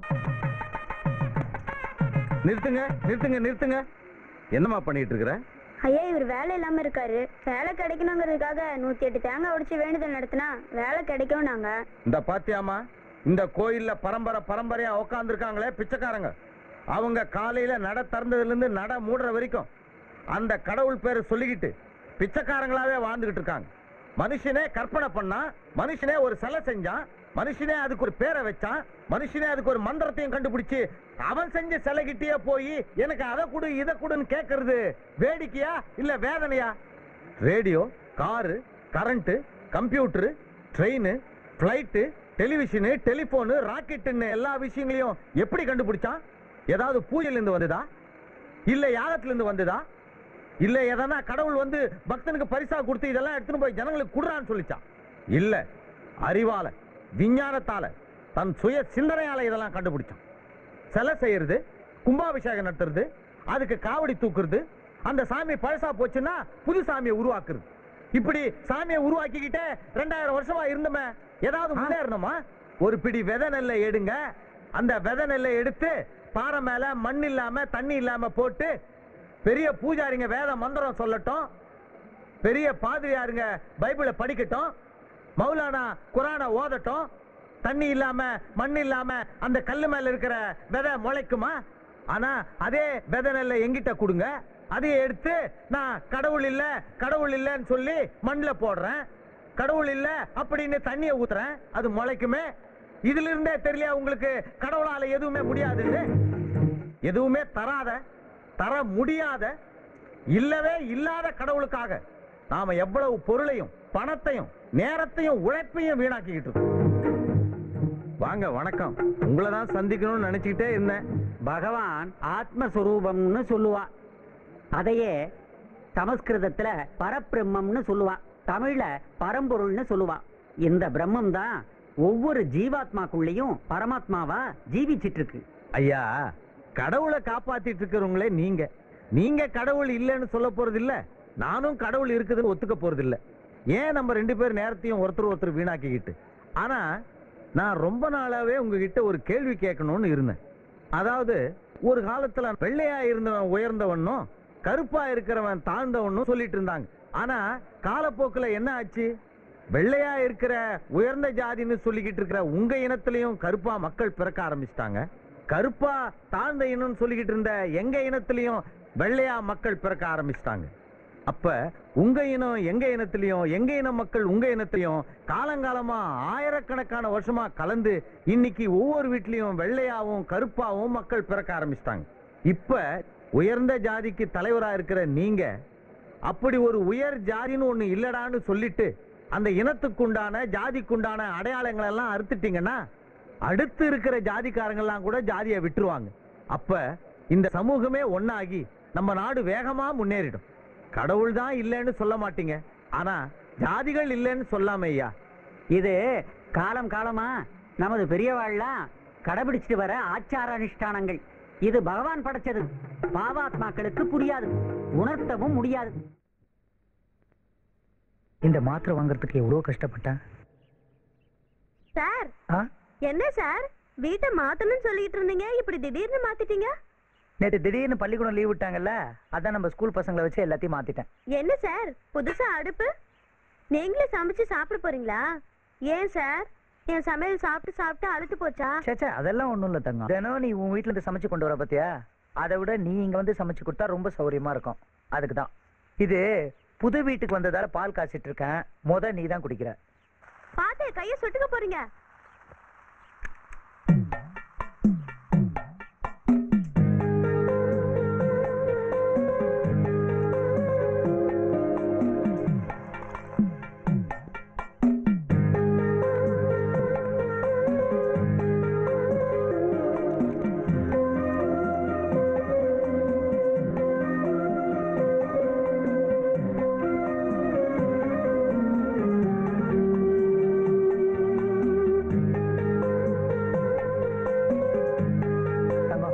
நிறுத்துங்க நிறுத்துங்க நிறுத்துங்க என்னம்மா பண்ணிட்டு இருக்கிற
ஐயா இவர் வேலை இல்லாம இருக்காரு வேலை கிடைக்கணுங்கிறதுக்காக நூத்தி எட்டு தேங்காய் உடைச்சு வேண்டுதல் நடத்தினா வேலை கிடைக்கும் நாங்க
இந்த பாத்தியாமா இந்த கோயில்ல பரம்பரை பரம்பரையா உட்காந்துருக்காங்களே பிச்சைக்காரங்க அவங்க காலையில நட திறந்ததுல இருந்து நட மூடுற வரைக்கும் அந்த கடவுள் பேரை சொல்லிக்கிட்டு பிச்சைக்காரங்களாவே வாழ்ந்துகிட்டு இருக்காங்க மனுஷனே கற்பனை பண்ணா மனுஷனே ஒரு சிலை செஞ்சான் மனுஷனே அதுக்கு ஒரு பேரை வச்சான் மனுஷனே அதுக்கு ஒரு மந்திரத்தையும் கண்டுபிடிச்சு அவன் செஞ்ச சிலைகிட்டே போய் எனக்கு அதை கொடு இதை கொடுன்னு கேட்கறது வேடிக்கையா இல்ல வேதனையா radio car current computer train flight television telephone ராக்கெட்டுன்னு எல்லா விஷயங்களையும் எப்படி கண்டுபிடிச்சான் ஏதாவது பூஜையில இருந்து வந்ததா இல்ல யாகத்துல இருந்து வந்ததா இல்ல எதனா கடவுள் வந்து பக்தனுக்கு பரிசா கொடுத்து இதெல்லாம் எடுத்துன்னு போய் ஜனங்களுக்கு குடுறான்னு சொல்லிச்சான் இல்ல அறிவால விஞ்ஞானத்தால தன் சுய சிந்தனையால இதெல்லாம் கண்டுபிடிச்சான் சிலை செய்யறது கும்பாபிஷேகம் நடத்துறது அதுக்கு காவடி தூக்குறது அந்த சாமி பழசா போச்சுன்னா புது சாமியை உருவாக்குறது இப்படி சாமியை உருவாக்கிக்கிட்டே ரெண்டாயிரம் வருஷமா இருந்தோமே ஏதாவது முன்னேறணுமா ஒரு பிடி விதை நெல்லை எடுங்க அந்த விதை நெல்லை எடுத்து பாறை மேல மண் இல்லாம தண்ணி இல்லாம போட்டு பெரிய பூஜாரிங்க வேத மந்திரம் சொல்லட்டும் பெரிய பாதிரியாருங்க பைபிளை படிக்கட்டும் மௌலானா குரானை ஓதட்டும் தண்ணி இல்லாம மண் இல்லாம அந்த கல்லு மேல இருக்கிற விதை முளைக்குமா ஆனா அதே விதை நெல்லை எங்கிட்ட கொடுங்க அதையே எடுத்து நான் கடவுள் இல்ல கடவுள் இல்லைன்னு சொல்லி மண்ணில் போடுறேன் கடவுள் இல்ல அப்படின்னு தண்ணியை ஊத்துறேன் அது முளைக்குமே இதுல இருந்தே தெரியல உங்களுக்கு கடவுளால எதுவுமே முடியாதுன்னு எதுவுமே தராத தர முடியாத இல்லவே இல்லாத கடவுளுக்காக நாம எவ்வளவு பொருளையும் பணத்தையும் நேரத்தையும் உழைப்பையும் வீணாக்கிக்கிட்டு இருக்கோம் வாங்க வணக்கம் உங்களை தான் சந்திக்கணும்னு நினைச்சுக்கிட்டே இருந்தேன்
பகவான் ஆத்மஸ்வரூபம்னு சொல்லுவா அதையே சமஸ்கிருதத்துல பரபிரம்மம்னு சொல்லுவா தமிழ்ல பரம்பொருள்னு சொல்லுவா இந்த பிரம்மம் தான் ஒவ்வொரு ஜீவாத்மாக்குள்ளேயும் பரமாத்மாவா ஜீவிச்சிட்டு இருக்கு
ஐயா கடவுளை காப்பாத்திட்டு இருக்கிறவங்களே நீங்க நீங்க கடவுள் இல்லைன்னு சொல்ல போறது இல்ல நானும் கடவுள் இருக்குதுன்னு ஒத்துக்க போறது இல்ல ஏன் நம்ம ரெண்டு பேர் நேரத்தையும் ஒருத்தர் ஒருத்தர் வீணாக்கிக்கிட்டு ஆனா நான் ரொம்ப நாளாவே உங்ககிட்ட ஒரு கேள்வி கேட்கணும்னு இருந்தேன் அதாவது ஒரு காலத்துல வெள்ளையா இருந்தவன் உயர்ந்தவனும் கருப்பா இருக்கிறவன் தாழ்ந்தவனும் சொல்லிட்டு இருந்தாங்க ஆனா காலப்போக்குல என்ன ஆச்சு வெள்ளையா இருக்கிற உயர்ந்த ஜாதின்னு சொல்லிக்கிட்டு இருக்கிற உங்க இனத்திலையும் கருப்பா மக்கள் பிறக்க ஆரம்பிச்சிட்டாங்க கருப்பா தாழ்ந்த இனம்னு சொல்லிக்கிட்டு இருந்த எங்க இனத்திலையும் வெள்ளையா மக்கள் பிறக்க ஆரம்பிச்சிட்டாங்க அப்ப உங்க இனம் எங்க இனத்திலையும் எங்க இன மக்கள் உங்க இனத்திலையும் காலங்காலமா ஆயிரக்கணக்கான வருஷமா கலந்து இன்னைக்கு ஒவ்வொரு வீட்லயும் வெள்ளையாவும் கருப்பாவும் மக்கள் பிறக்க ஆரம்பிச்சிட்டாங்க இப்ப உயர்ந்த ஜாதிக்கு தலைவரா இருக்கிற நீங்க அப்படி ஒரு உயர் ஜாதின்னு ஒண்ணு இல்லடான்னு சொல்லிட்டு அந்த இனத்துக்குண்டான ஜாதிக்குண்டான அடையாளங்கள் எல்லாம் அறுத்துட்டீங்கன்னா அடுத்து இருக்கிற ஜாதிக்காரங்க எல்லாம் கூட ஜாதியை விட்டுருவாங்க அப்ப இந்த சமூகமே ஒண்ணாகி நம்ம நாடு வேகமா முன்னேறிடும் கடவுள் தான் இல்லைன்னு சொல்ல மாட்டீங்க ஆனா ஜாதிகள் இல்லைன்னு சொல்லாம ஐயா
இது காலம் காலமா நமது பெரியவாள்லாம் கடைபிடிச்சிட்டு வர ஆச்சார அனுஷ்டானங்கள் இது பகவான் படைச்சது பாவாத்மாக்களுக்கு புரியாது உணர்த்தவும் முடியாது
இந்த மாத்திரை வாங்குறதுக்கு எவ்வளவு கஷ்டப்பட்டேன்
சார்
ஆ?
என்ன சார் வீட்டை மாத்தணும்னு சொல்லிட்டு இருந்தீங்க இப்படி திடீர்னு மாத்திட்டீங்க
நேற்று திடீர்னு பள்ளிக்கூடம் லீவ் விட்டாங்கல்ல அதான் நம்ம ஸ்கூல் பசங்களை வச்சு எல்லாத்தையும் மாத்திட்டேன்
என்ன சார் புதுசா அடுப்பு நீங்களே சமைச்சு சாப்பிட போறீங்களா ஏன் சார் என் சமையல் சாப்பிட்டு சாப்பிட்டு அழுத்து போச்சா
சேச்சா அதெல்லாம் ஒண்ணும் இல்ல தங்கம் தினம் நீ உன் வீட்ல இருந்து சமைச்சு கொண்டு வர பாத்தியா அதை விட நீ இங்க வந்து சமைச்சு கொடுத்தா ரொம்ப சௌரியமா இருக்கும் அதுக்கு தான் இது புது வீட்டுக்கு வந்ததால பால் காய்ச்சிட்டு இருக்கேன் முத நீ தான் குடிக்கிற
பாத்து கைய சுட்டுக்க போறீங்க
தங்கம்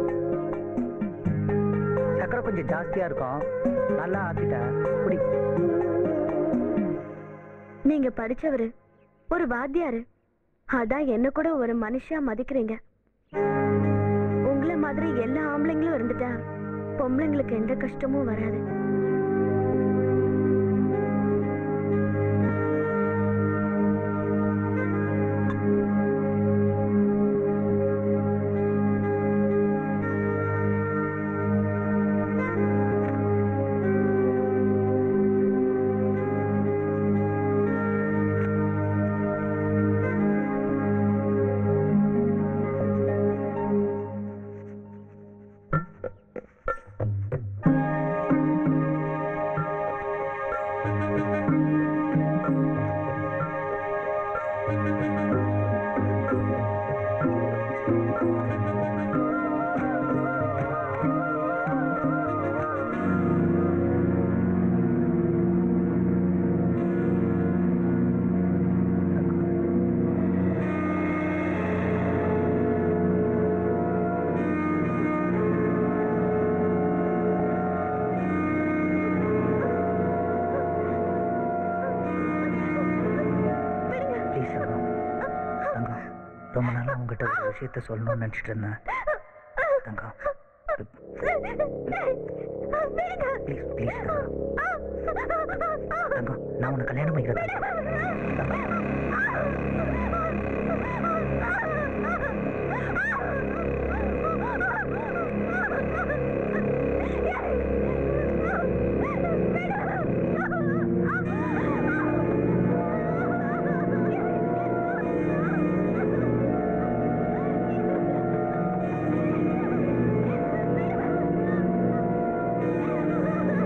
சக்கரை கொஞ்சம் ஜாஸ்தியா இருக்கும் நல்லா ஆத்திட்ட குடி
நீங்க படிச்சவரு ஒரு வாத்தியாரு அதான் என்ன கூட ஒரு மனுஷா மதிக்கிறீங்க உங்களை மாதிரி எல்லா ஆம்பளைங்களும் இருந்துட்டா பொம்பளைங்களுக்கு எந்த கஷ்டமும் வராது
ப்ளீஸ் தங்கம் தங்கம் ரொம்ப நாளா உங்ககிட்ட ஒரு விஷயத்த சொல்லணும்னு நினைச்சிட்டு இருந்தேன் தங்கம் ப்ளீஸ் ப்ளீஸ் தங்கம் தங்கம் நான் உன்னை கல்யாணம் பண்ணிக்கிறேன் தங்கம்
ஆ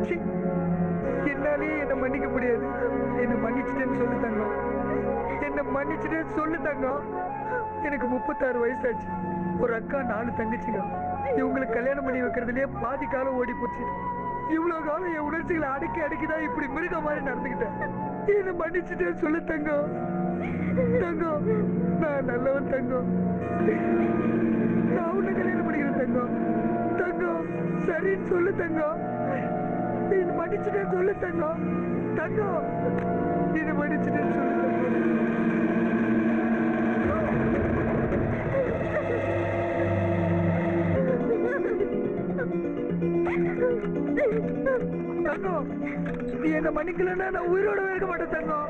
ச்சீ, என்னாலே என்ன மன்னிக்க முடியாது என்ன மன்னிச்சிட்டேன்னு சொல்லு தங்கம் என்ன மன்னிச்சிட்டேன்னு சொல்லு தங்கம் எனக்கு முப்பத்தாறு வயசாச்சு ஒரு அக்கா நாலு தங்கச்சிங்க இவங்களுக்கு கல்யாணம் பண்ணி வைக்கிறதுலயே பாதி காலம் ஓடி போச்சு இவ்வளவு காலம் என் உணர்ச்சிகளை அடக்கி அடக்கிதான் இப்படி மிருக மாதிரி நடந்துக்கிட்டேன் என்ன மன்னிச்சிட்டேன்னு சொல்லு தங்கம் தங்கம் நான் நல்லவன் தங்கம் நான் உன்னை கல்யாணம் பண்ணிக்கிறேன் தங்கம் தங்கம் சரின்னு சொல்லு தங்கம் என்ன மன்னிச்சிட்டேன்னு சொல்லு தங்கம் தங்கம் என்ன மன்னிச்சிட்டேன்னு சொல்லு தங்கம் நீ என்ன மன்னிக்கலன்னா நான் உயிரோட இருக்க மாட்டேன் தங்கம்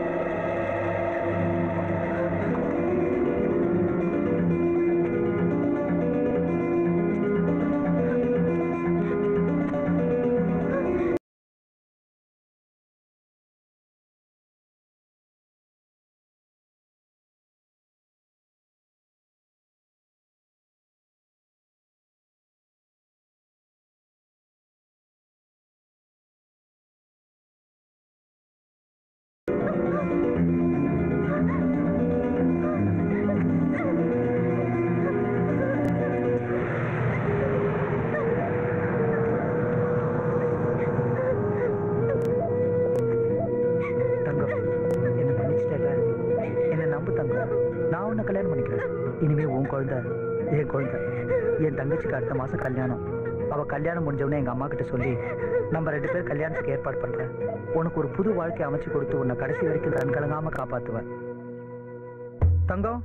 தங்கம் என்ன மன்னிச்சிட்டல என்ன நம்பு தங்கம் நான் உன்னை கல்யாணம் பண்ணிக்கிறேன் இனிமே உன் குழந்தை என் குழந்தை என் தங்கச்சிக்கு அடுத்த மாசம் கல்யாணம் அவ கல்யாணம் முடிஞ்சவொடனே எங்க அம்மா கிட்ட சொல்லி நம்ம ரெண்டு பேர் கல்யாணத்துக்கு ஏற்பாடு பண்றேன் உனக்கு ஒரு புது வாழ்க்கை அமைச்சு கொடுத்து உன்னை கடைசி வரைக்கும் கண் கலங்காம காப்பாத்துவேன் தங்கம்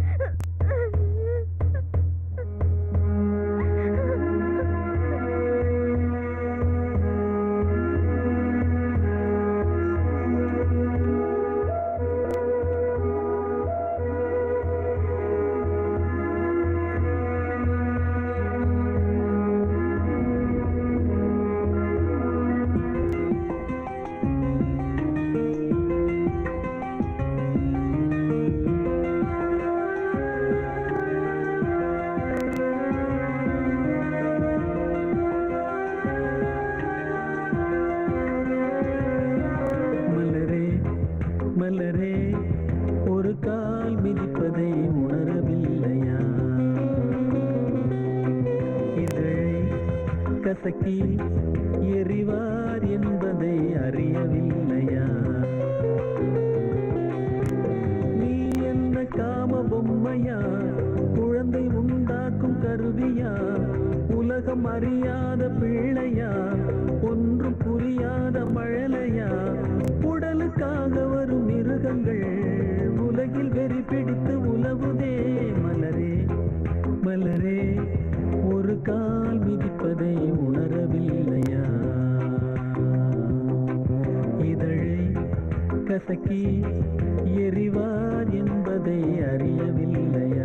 மலரே மலரே ஒரு கால் மிதிப்பதை உணரவில்லையா இதழை கசக்கி எறிவார் என்பதை அறியவில்லையா நீ என்ன காம பொம்மையா குழந்தை உண்டாக்கும் கருவியா உலகம் அறியாத பிள்ளையா ஒன்றும் புரியாத மழலையா உடலுக்காக வரும் மிருகங்கள் உலகில் வெறி பிடித்து உலவுதே மலரே மலரே ஒரு கால் மிதிப்பதை உணரவில்லையா இதழை கசக்கி எறிவார் என்பதை அறியவில்லையா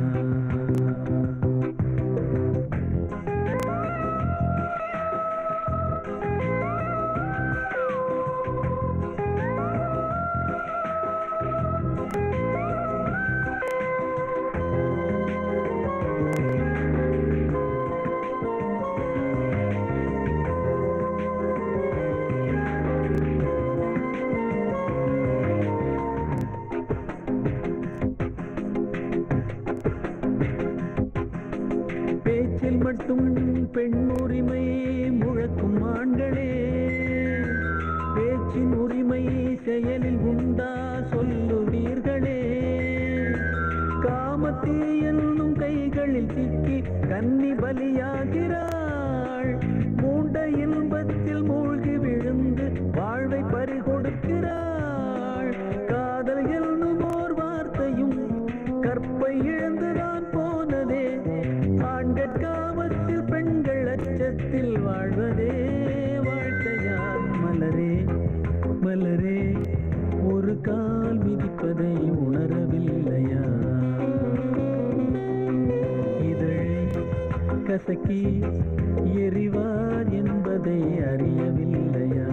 பேச்சில் மட்டும் பெண் உரிமை முழக்கும் ஆண்களே பேச்சின் உரிமை செயலில் உண்டா சொல்லுவீர்களே காமத்தீ என்னும் கைகளில் சிக்கி கன்னி பலியாகிறாள் மூண்ட இன்பத்தில் மூழ்கி விழுந்து வாழ்வை பறிகொடுக்கிறாள் காதல் என்னும் ஓர் வார்த்தையும் கற்பை இழந்துதான் போனதே ஆண்கள் காமத்தில் பெண்கள் அச்சத்தில் வாழ்வதே வாழ்க்கையா மலரே மலரே ஒரு கால் மிதிப்பதை உணரவில்லையா இதழை கசக்கி எறிவார் என்பதை அறியவில்லையா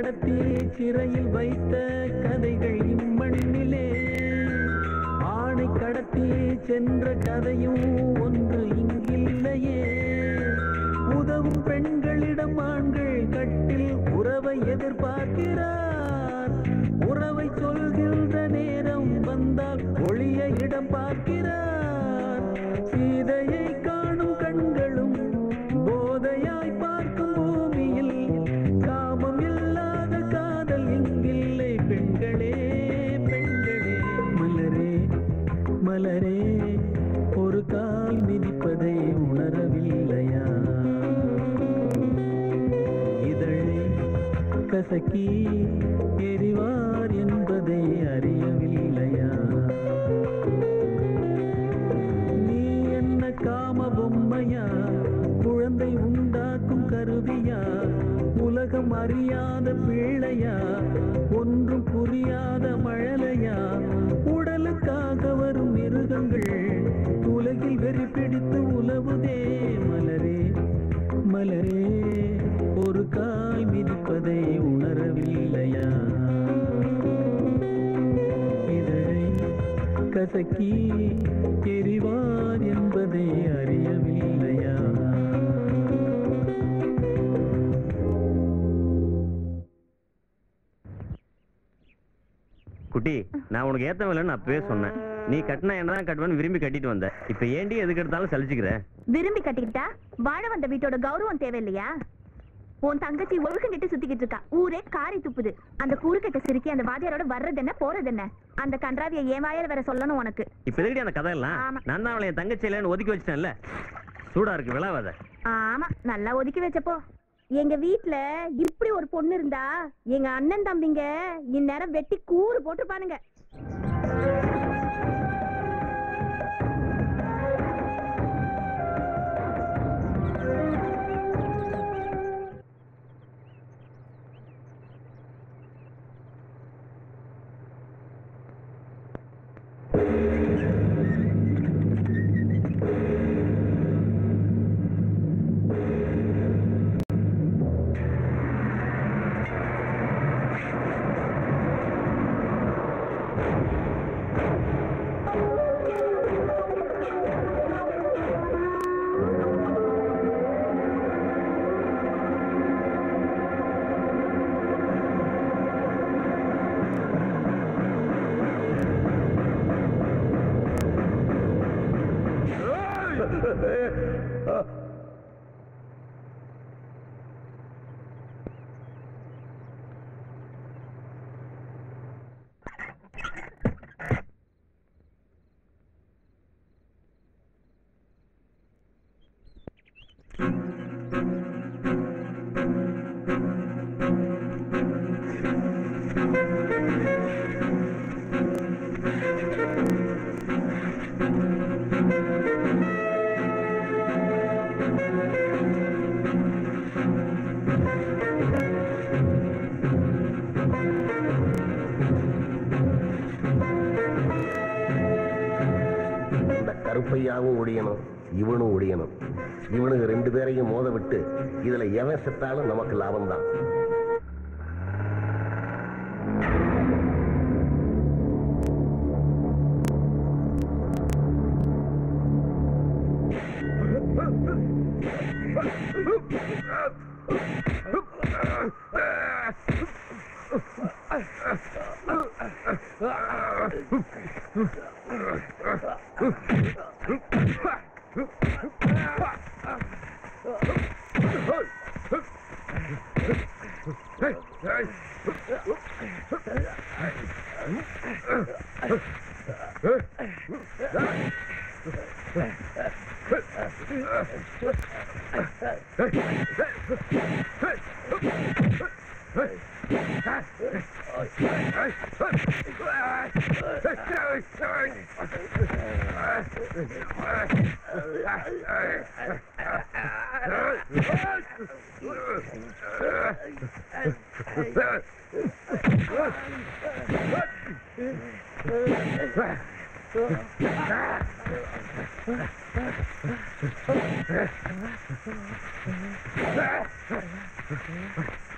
கடத்தி சிறையில் வைத்த கதைகள் இம்மண்ணிலே ஆணை கடத்தி சென்ற கதையும் ஒன்று இங்கில்லையே உதவும் பெண்களிடம் ஆண்கள் கட்டில் உறவை எதிர்பார்க்கிறார் உறவை சொல்கின்ற நேரம் வந்தால் ஒளிய இடம் பார்க்கிறார் சீதையை காணும் கண்களும் போதையாய் பார்க்கும் பூமியில் காமம் இல்லாத காதல் எங்கில்லை பெண்களே பெண்களே மலரே மலரே ஒரு கால் மிதிப்பதை உணரவில்லையா இதழை கசக்கி எரிவார் என்பதை அறியவில்லையா நீ என்ன காம பொம்மையா குழந்தை உண்டாக்கும் கருவியா உலகம் அறியாத பிள்ளையா ஒன்றும் புரியாத மழலையா உடலுக்காக வரும் மிருகங்கள் உலகில் வெறி பிடித்து உலவுதே மலரே மலரே ஒரு கால் மிதிப்பதை உணரவில்லையா இதழை கசக்கி எரிவார் என்பதை அறியவில்லையா
குட்டி நான் உனக்கு ஏத்தவில்லைன்னு நான் அப்பவே சொன்னேன் நீ கட்டினா என்னதான் கட்டுவேன்னு விரும்பி கட்டிட்டு வந்த இப்ப ஏண்டி எதுக்கு எடுத்தாலும் சலிச்சுக்கிற
விரும்பி கட்டிக்கிட்டா வாழ வந்த வீட்டோட கௌரவம் தேவையில்லையா உன் தங்கச்சி ஒழுக்கம் கெட்டு சுத்திக்கிட்டு இருக்கா ஊரே காரி துப்புது அந்த கூறுகெட்ட சிரிக்கி அந்த வாத்தியாரோட வர்றது என்ன போறது என்ன அந்த கன்றாவிய என் வாயால வேற சொல்லணும் உனக்கு
இப்ப எதுக்கடி அந்த கதை எல்லாம்
ஆமா.
நான் தான் அவளை என் தங்கச்சி இல்லைன்னு ஒதுக்கி வச்சிட்டேன்ல சூடா இருக்கு விழாவாத
ஆமா நல்லா ஒதுக்கி வச்சப்போ எங்க வீட்ல இப்படி ஒரு பொண்ணு இருந்தா எங்க அண்ணன் தம்பிங்க இந்நேரம் வெட்டி கூறு போட்டுப்பானுங்க
இந்த கருப்பையாவும் ஒழியணும் இவனும் ஒழியணும் இவனுங்க ரெண்டு பேரையும் மோத விட்டு இதுல எவன் செத்தாலும் நமக்கு லாபம் தான்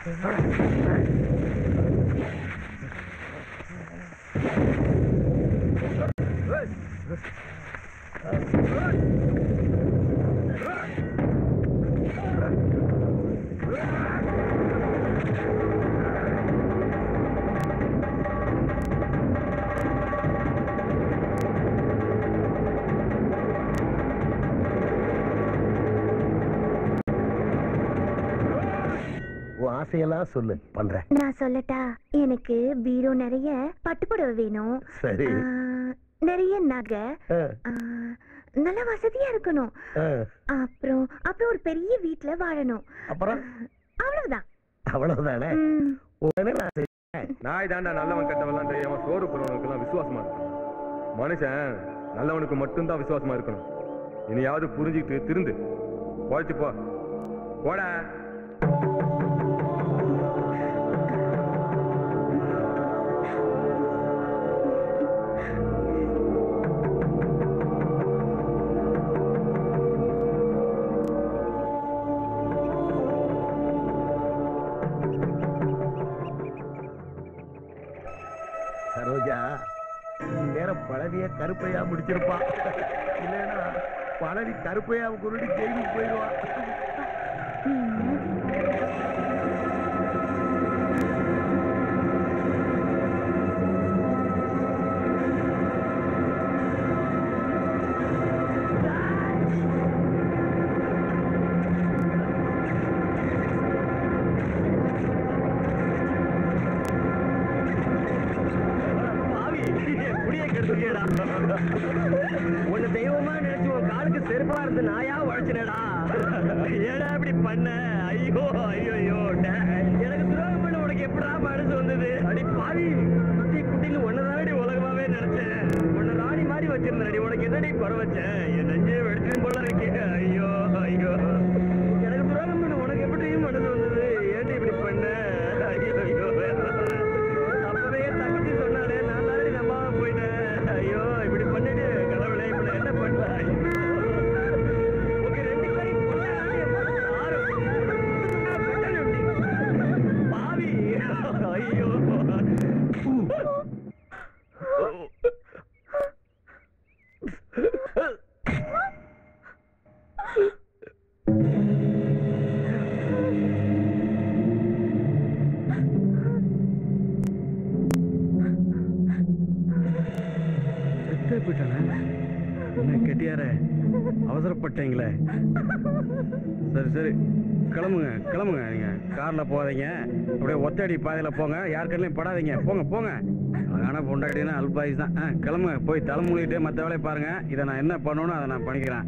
உன் ஆசையெல்லாம் சொல்லு பண்றேன்
நான் சொல்லட்டா எனக்கு பீரோ நிறைய பட்டுப்புடவை வேணும்
சரி
ஆ, நிறைய நகை
ஆ,
ஆ, நல்ல வசதியா இருக்கணும்
ஆ.
அப்புறம் அப்புறம் ஒரு பெரிய வீட்ல வாழணும்
அப்புறம்
அவ்வளவுதான்
அவ்வளவுதானே
ம்.
உடனே நான் செய்றேன்.
நாய் தாண்டா நல்லவன் கெட்டவன்லாம் தெரியாம சோறு போறவனுக்கு விசுவாசமா இருக்கும் மனுஷன் நல்லவனுக்கு மட்டும்தான் விசுவாசமா இருக்கணும் இனியாவது புரிஞ்சுக்கிட்டு திருந்து போச்சு போ போடா
சரோஜா வேற பழனிய கருப்பையா முடிச்சிருப்பா இல்லைன்னா பழனி கருப்பையா குருடி ஜெயிலுக்கு போயிடுவா
பாவி குடிய கெடுத்துக்கேடா உன்னை தெய்வமா நினைச்சு உன் காலுக்கு செருப்பா இருந்து நாயா உழைச்சினடா ஏடா இப்படி பண்ண ஐயோ ஐயோ ஐயோ டேய். எனக்கு துரோகம் பண்ண உனக்கு எப்படா மனசு வந்தது அடி பாவி குட்டி குட்டின்னு ஒன்னதாடி உலகமாவே நினைச்சேன் உன்னை ராணி மாதிரி வச்சிருந்தடி உனக்கு என்னடி குறை வச்சேன் என் நெஞ்சே வெடிச்சு போல இருக்கே ஐயோ ஐயோ எனக்கு துரோகம் பண்ண உனக்கு எப்படி மனசு வந்தது ஏன்டி இப்படி பண்ண ஐயோ ஐயோ அப்பவே என் தங்கச்சி சொன்னாலே நான் தானே நம்பாம போயிட்டேன் ஐயோ இப்படி பண்ணிட்டு கடவுளே இப்படி என்ன பண்ண ஐயோ. உங்க ரெண்டு பேரையும் கொல்லாதே, ஆறு. பாவி ஐயோ
செத்தே போயிட்டானே என்ன கெட்டியாரே அவசரப்பட்டீங்களே சரி சரி கிளம்புங்க கிளம்புங்க நீங்க கார்ல போகாதீங்க அப்படியே ஒத்தடி பாதையில போங்க யார் கண்ணிலையும் படாதீங்க போங்க போங்க அழகான பொண்டாட்டினா அல்பாயுஸ் தான் ஆ, கிளம்புங்க போய் தலைமூழிட்டு மற்ற வேலையை பாருங்க இதை நான் என்ன பண்ணணும் அதை நான் பண்ணிக்கிறேன்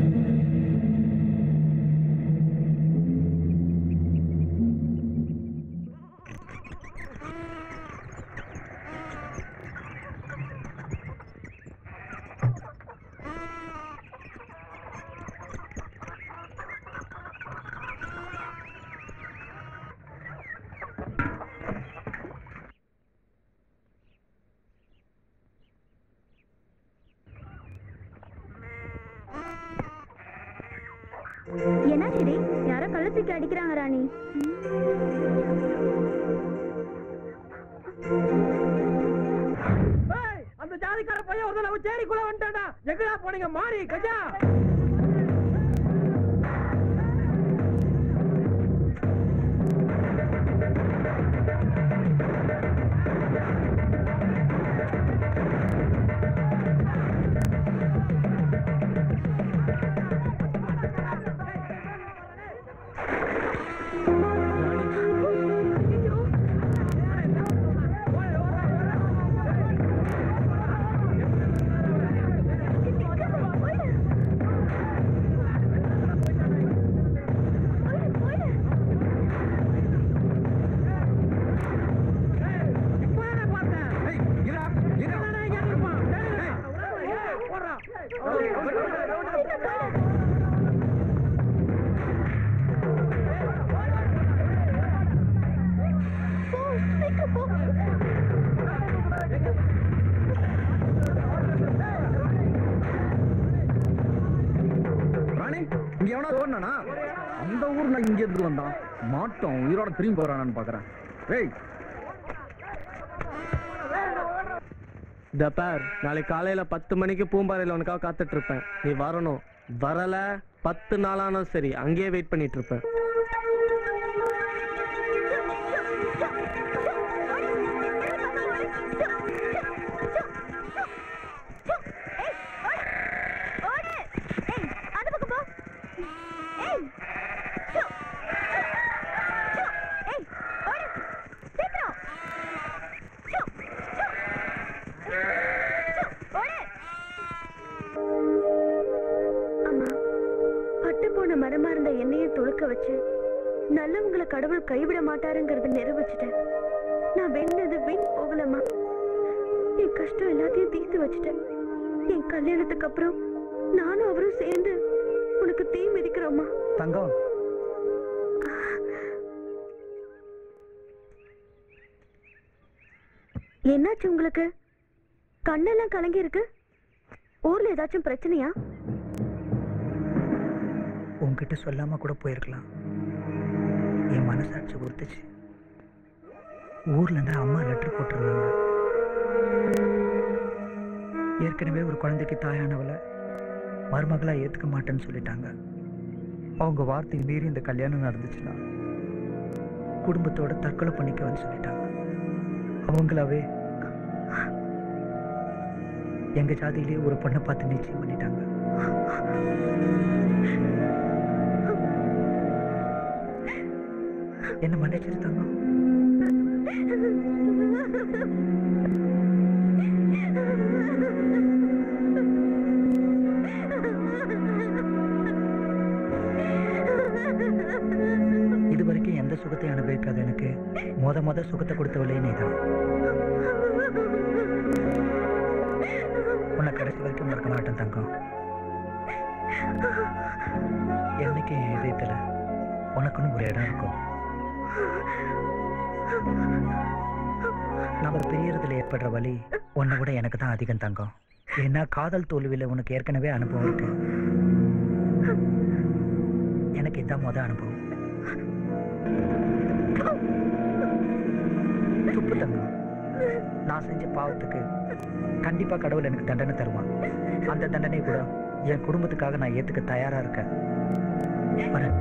என்னாச்சுடி யாரோ கழுத்துக்கு அடிக்கிறாங்க ராணி
அந்த ஜாதிக்கார பையன் ஒரு நம்ம சேரிக்குள்ள வந்துட்டாடா எங்கடா போனீங்க மாறி கஜா
ராணி இங்க எவனா தோணுனா அந்த ஊர்ல இங்க இருந்து வந்தான் மாட்டோம் உயிரோட திரும்பி போறானான்னு பாக்குறேன் ஏய்
இந்த பார் நாளைக்கு காலையில பத்து மணிக்கு பூம்பாறையில் உனக்காக காத்துட்டு இருப்பேன் நீ வரணும் வரல பத்து நாளானாலும் சரி அங்கேயே வெயிட் பண்ணிட்டு இருப்பேன்
அந்த பக்கம் போ ஏய் சு. சு. ஏய் ஓடு சீக்கிரம் சு. சு. சு. ஓடு அம்மா பட்டு போன மரமா இருந்த என்னையே துளுக்க வச்சு நல்லவங்களை கடவுள் கைவிட மாட்டாருங்கிறத நிரூபிச்சிட்டேன் நான் வெண்ணது வீண் போகலம்மா என் கஷ்டம் எல்லாத்தையும் தீர்த்து வச்சுட்டேன் என் கல்யாணத்துக்கு அப்புறம் நானும் அவரும் சேர்ந்து உனக்கு தீ மிதிக்கிறோம்மா
தங்கம்
என்னாச்சு உங்களுக்கு கண்ணெல்லாம் கலங்கி இருக்கு ஊர்ல ஏதாச்சும் பிரச்சனையா
உன்கிட்ட சொல்லாம கூட போயிருக்கலாம் என் மனசாட்சி கொடுத்துச்சு ஊர்ல இருந்து அம்மா லெட்டர் போட்டிருந்தாங்க ஏற்கனவே ஒரு குழந்தைக்கு தாயானவளை மருமகளா ஏத்துக்க மாட்டேன்னு சொல்லிட்டாங்க அவங்க வார்த்தை மீறி இந்த கல்யாணம் நடந்துச்சுன்னா குடும்பத்தோட தற்கொலை பண்ணிக்கவன்னு சொல்லிட்டாங்க அவங்களாவே எங்க ஜாதியிலே ஒரு பொண்ணை பார்த்து நிச்சயம் பண்ணிட்டாங்க என்ன மன்னிச்சிருந்தாங்க இது வரைக்கும் எந்த சுகத்தையும் அனுபவிக்காத எனக்கு மொத மொத சுகத்தை கொடுத்தவளே நீதான் உன்னை கடைசி வரைக்கும் மறக்க மாட்டேன் தங்கம் என்னைக்கு என் இதயத்துல உனக்குன்னு ஒரு இடம் இருக்கும் நம்ம பிரியறதுல ஏற்படுற வலி உன்னை விட எனக்கு தான் அதிகம் தங்கம் ஏன்னா காதல் தோல்வியில உனக்கு ஏற்கனவே அனுபவம் இருக்கு எனக்கு இதான் முத அனுபவம் துப்பு தங்கம் நான் செஞ்ச பாவத்துக்கு கண்டிப்பா கடவுள் எனக்கு தண்டனை தருவான் அந்த தண்டனை கூட என் குடும்பத்துக்காக நான் ஏத்துக்க தயாரா இருக்கேன் வரேன்.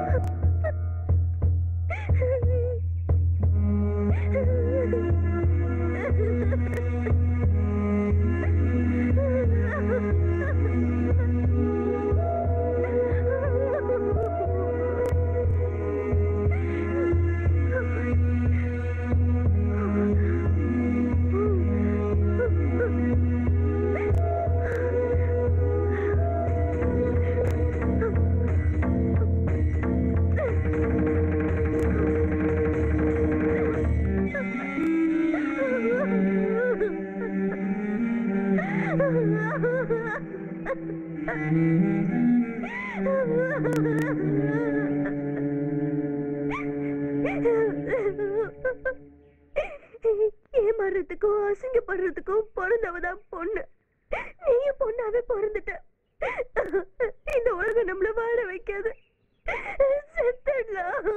ஏமாறுறதுக்கும் அசிங்கப்படுறதுக்கும் பிறந்தவதான் பொண்ணு நீயும் பொண்ணாவே பிறந்துட்ட இந்த உலகம் நம்மள வாழ வைக்காது செத்துடலாம்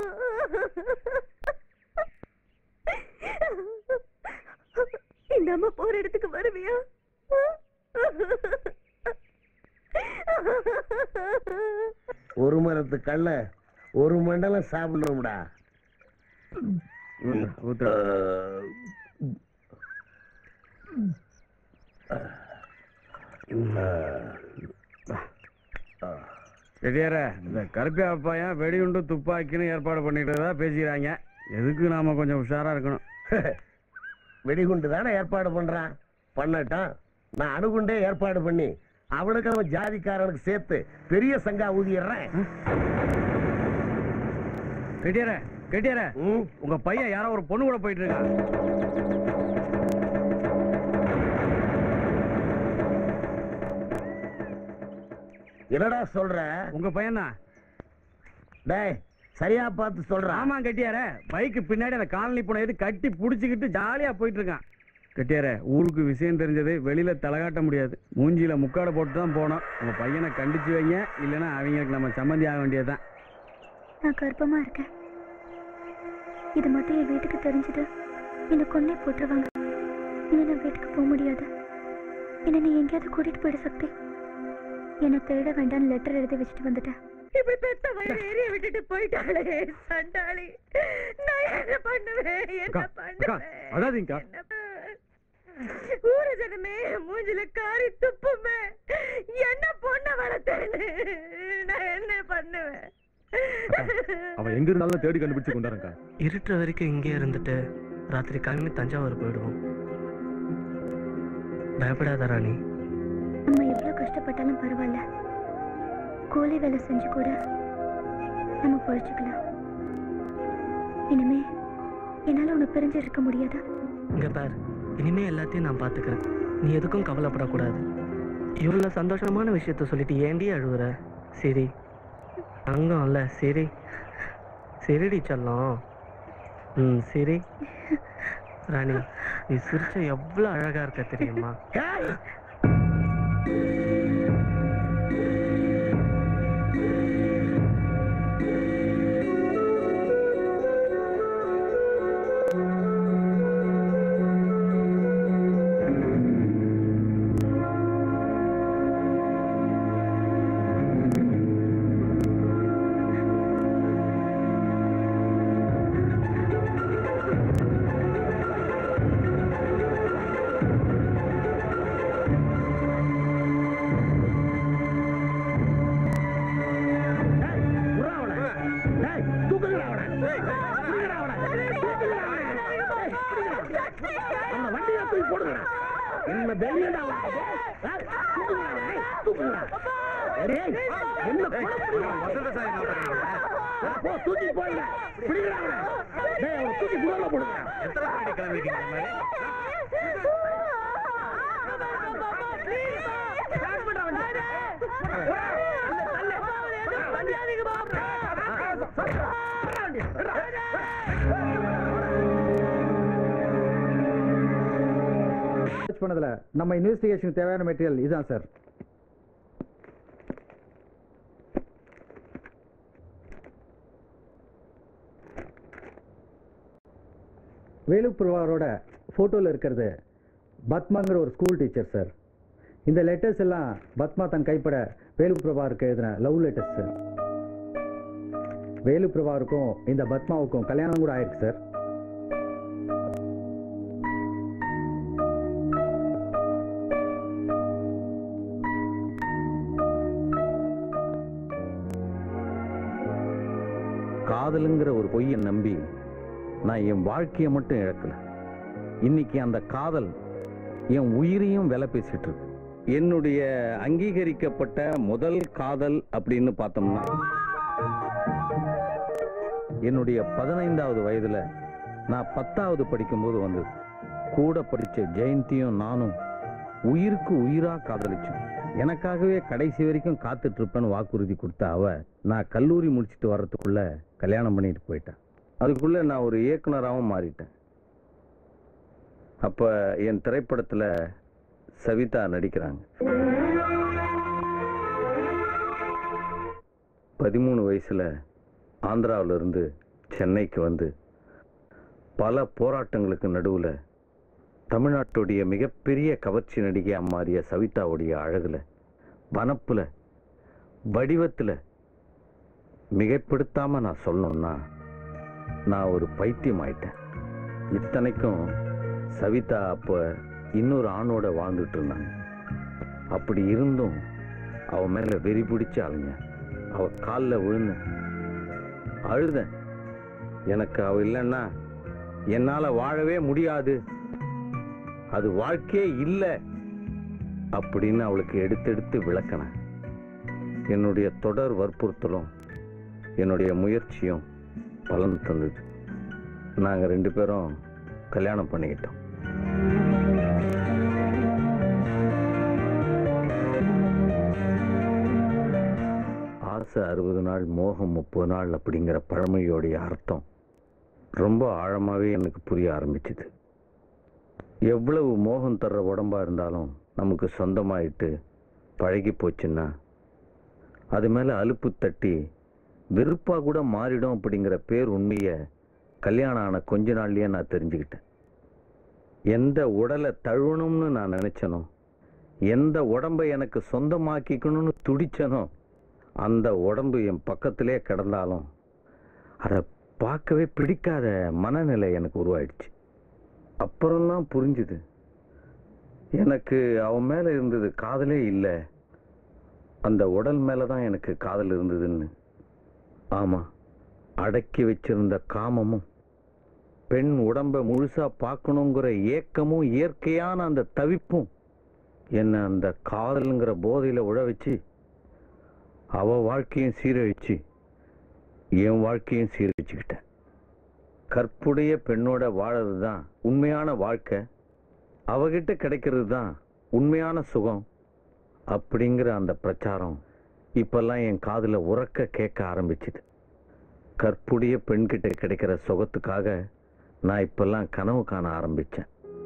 இந்த அம்மா போற இடத்துக்கு வருவியா
ஒரு மரத்து கல்ல ஒரு மண்டலம் சாப்பிடணும்டா
ரெடியார இந்த கருப்பியா பையன் வெடிகுண்டு துப்பாக்கின்னு ஏற்பாடு பண்ணிட்டு பேசிக்கிறாங்க எதுக்கு நாம கொஞ்சம் உஷாரா இருக்கணும்
வெடிகுண்டு தானே ஏற்பாடு பண்றான் பண்ணட்டான் நான் அணுகுண்டே ஏற்பாடு பண்ணி அவனுக்கு அவன் ஜாதிக்காரனுக்கு சேர்த்து பெரிய சங்கா ஊதிடுறேன்
கெட்டியார கெட்டியார உங்க பையன் யாரோ ஒரு பொண்ணு கூட போயிட்டு இருக்கான்
என்னடா சொல்ற
உங்க பையன் தான்
டேய் சரியா பார்த்து சொல்றான்
ஆமா கெட்டியார பைக்கு பின்னாடி அந்த காலனி பூனை எது கட்டி புடிச்சுக்கிட்டு ஜாலியா போயிட்டு இருக்கான் கெட்டியார ஊருக்கு விஷயம் தெரிஞ்சது வெளியில தலகாட்ட முடியாது மூஞ்சியில முக்காடை போட்டு தான் போனோம் உங்க பையனை கண்டிச்சு வைங்க இல்லைன்னா அவங்களுக்கு நம்ம சம்மந்தி ஆக வேண்டியதுதான்
நான் கர்ப்பமா இருக்கேன் இது மட்டும் என் வீட்டுக்கு தெரிஞ்சது என்னை கொன்னே போட்டுருவாங்க இனி நான் வீட்டுக்கு போக முடியாது என்னை நீ எங்கேயாவது கூட்டிட்டு போயிடு சக்தி என்னை தேட வேண்டாம்னு லெட்டர் எழுதி வச்சுட்டு வந்துட்டேன்
இப்படி பெத்த வயிறு எரிய விட்டுட்டு போயிட்டாளே சண்டாளி நான் என்ன பண்ணுவேன் என்ன பண்ணுவேன்
அழாதீங்கக்கா
ஊர ஜனமே மூஞ்சில காரி துப்புமே என்ன பொண்ண வளர்த்தேன்னு நான் என்ன பண்ணுவேன்
அவன் எங்க இருந்தாலும் தேடி கண்டுபிடிச்சு கொண்டாருங்கக்கா
இருட்டுற வரைக்கும் இங்கே இருந்துட்டு ராத்திரி கிளம்பி தஞ்சாவூர் போயிடுவோம் பயப்படாத ராணி
நம்ம எவ்வளவு கஷ்டப்பட்டாலும் பரவாயில்ல கூலி வேலை செஞ்சு கூட நம்ம பொழைச்சுக்கலாம் இனிமே என்னால உன்னை பிரிஞ்சு இருக்க முடியாது
இங்க பார் இனிமே எல்லாத்தையும் நான் பார்த்துக்கிறேன் நீ எதுக்கும் கவலைப்படக்கூடாது இவ்வளோ சந்தோஷமான விஷயத்த சொல்லிட்டு ஏண்டி அழுவுற சரி தங்கம் இல்ல சரி சரிடி செல்லம் ம் சரி ராணி நீ சிரிச்ச எவ்வளோ அழகா இருக்க தெரியுமா
என்ன தைரியம்டா உனக்கு? ஆ, தூக்குங்கடா அவனை, ஏய், தூக்குங்கடா. டேய், என்ன குழப்பறீங்க? ஆ, போ, தூக்கிட்டு போயிடுங்க. பிடிங்கடா அவனை. டேய், அவனை தூக்கி குடோன்ல போடுங்க.
சர்ச் பண்ணதுல நம்ம இன்வெஸ்டிகேஷனுக்கு தேவையான மெட்டீரியல் இதுதான் சார் வேலு பிரபாகரோட ஃபோட்டோவில் இருக்கிறது பத்மாங்கிற ஒரு ஸ்கூல் டீச்சர் சார் இந்த லெட்டர்ஸ் எல்லாம் பத்மா தன் கைப்பட வேலு பிரபாகருக்கு எழுதின லவ் லெட்டர்ஸ் சார் வேலு பிரபாகருக்கும் இந்த பத்மாவுக்கும் கல்யாணம் கூட ஆயிருக்கு சார்
காதலுங்கிற ஒரு பொய்யை நம்பி நான் என் வாழ்க்கையை மட்டும் இழக்கல இன்னைக்கு அந்த காதல் என் உயிரையும் விலை பேசிட்டு இருக்கு என்னுடைய அங்கீகரிக்கப்பட்ட முதல் காதல் அப்படின்னு பார்த்தோம்னா என்னுடைய பதினைந்தாவது வயதுல நான் பத்தாவது படிக்கும்போது வந்தது கூட படிச்ச ஜெயந்தியும் நானும் உயிருக்கு உயிரா காதலிச்சோம் எனக்காகவே கடைசி வரைக்கும் காத்துட்டு இருப்பேன்னு வாக்குறுதி கொடுத்த அவ நான் கல்லூரி முடிச்சிட்டு வர்றதுக்குள்ள கல்யாணம் பண்ணிட்டு போயிட்டேன் அதுக்குள்ள நான் ஒரு இயக்குனராகவும் மாறிட்டேன் அப்ப என் திரைப்படத்துல சவிதா நடிக்கிறாங்க பதிமூணு வயசுல ஆந்திராவுல இருந்து சென்னைக்கு வந்து பல போராட்டங்களுக்கு நடுவுல தமிழ்நாட்டுடைய மிகப்பெரிய கவர்ச்சி நடிகையா மாறிய சவிதாவுடைய அழகுல வனப்புல வடிவத்துல மிகைப்படுத்தாம நான் சொல்லணும்னா நான் ஒரு பைத்தியம் ஆயிட்டேன் இத்தனைக்கும் சவிதா அப்ப இன்னொரு ஆணோட வாழ்ந்துட்டு இருந்தாங்க அப்படி இருந்தும் அவ மேல வெறி பிடிச்சு அலைஞ்ச அவ காலில் விழுந்து அழுதேன் எனக்கு அவ இல்லைன்னா என்னால வாழவே முடியாது அது வாழ்க்கையே இல்லை அப்படின்னு அவளுக்கு எடுத்தெடுத்து விளக்கினேன் என்னுடைய தொடர் வற்புறுத்தலும் என்னுடைய முயற்சியும் பலன் தந்தது நாங்க ரெண்டு பேரும் கல்யாணம் பண்ணிக்கிட்டோம் ஆசை அறுபது நாள் மோகம் முப்பது நாள் அப்படிங்கிற பழமொழியோடைய அர்த்தம் ரொம்ப ஆழமாவே எனக்கு புரிய ஆரம்பிச்சுது
எவ்வளவு மோகம் தர்ற உடம்பா இருந்தாலும் நமக்கு சொந்தமாயிட்டு பழகி போச்சுன்னா அது மேல அலுப்பு தட்டி வெறுப்பா கூட மாறிடும் அப்படிங்கிற பேர் உண்மையை கல்யாணம் ஆன கொஞ்ச நாள்லயே நான் தெரிஞ்சுக்கிட்டேன் எந்த உடலை தழுவணும்னு நான் நினைச்சனோ எந்த உடம்பை எனக்கு சொந்தமாக்கிக்கணும்னு துடிச்சனோ அந்த உடம்பு என் பக்கத்திலே கிடந்தாலும் அதை பார்க்கவே பிடிக்காத மனநிலை எனக்கு உருவாயிடுச்சு அப்புறம்தான் புரிஞ்சுது எனக்கு அவன் மேல இருந்தது காதலே இல்லை அந்த உடல் மேல தான் எனக்கு காதல் இருந்ததுன்னு ஆமா அடக்கி வச்சிருந்த காமமும் பெண் உடம்ப முழுசா பார்க்கணுங்கிற ஏக்கமும் இயற்கையான அந்த தவிப்பும் என்ன அந்த காதலுங்கிற போதையில உழ வச்சு அவ வாழ்க்கையும் சீரழிச்சு என் வாழ்க்கையும் சீரழிச்சுக்கிட்டேன் கற்புடைய பெண்ணோட வாழறது தான் உண்மையான வாழ்க்கை அவகிட்ட கிடைக்கிறது தான் உண்மையான சுகம் அப்படிங்கிற அந்த பிரச்சாரம் இப்பெல்லாம் என் காதுல உறக்க கேட்க ஆரம்பிச்சுது கற்புடைய பெண்கிட்ட கிடைக்கிற சுகத்துக்காக நான் இப்பெல்லாம் கனவு காண ஆரம்பிச்சேன்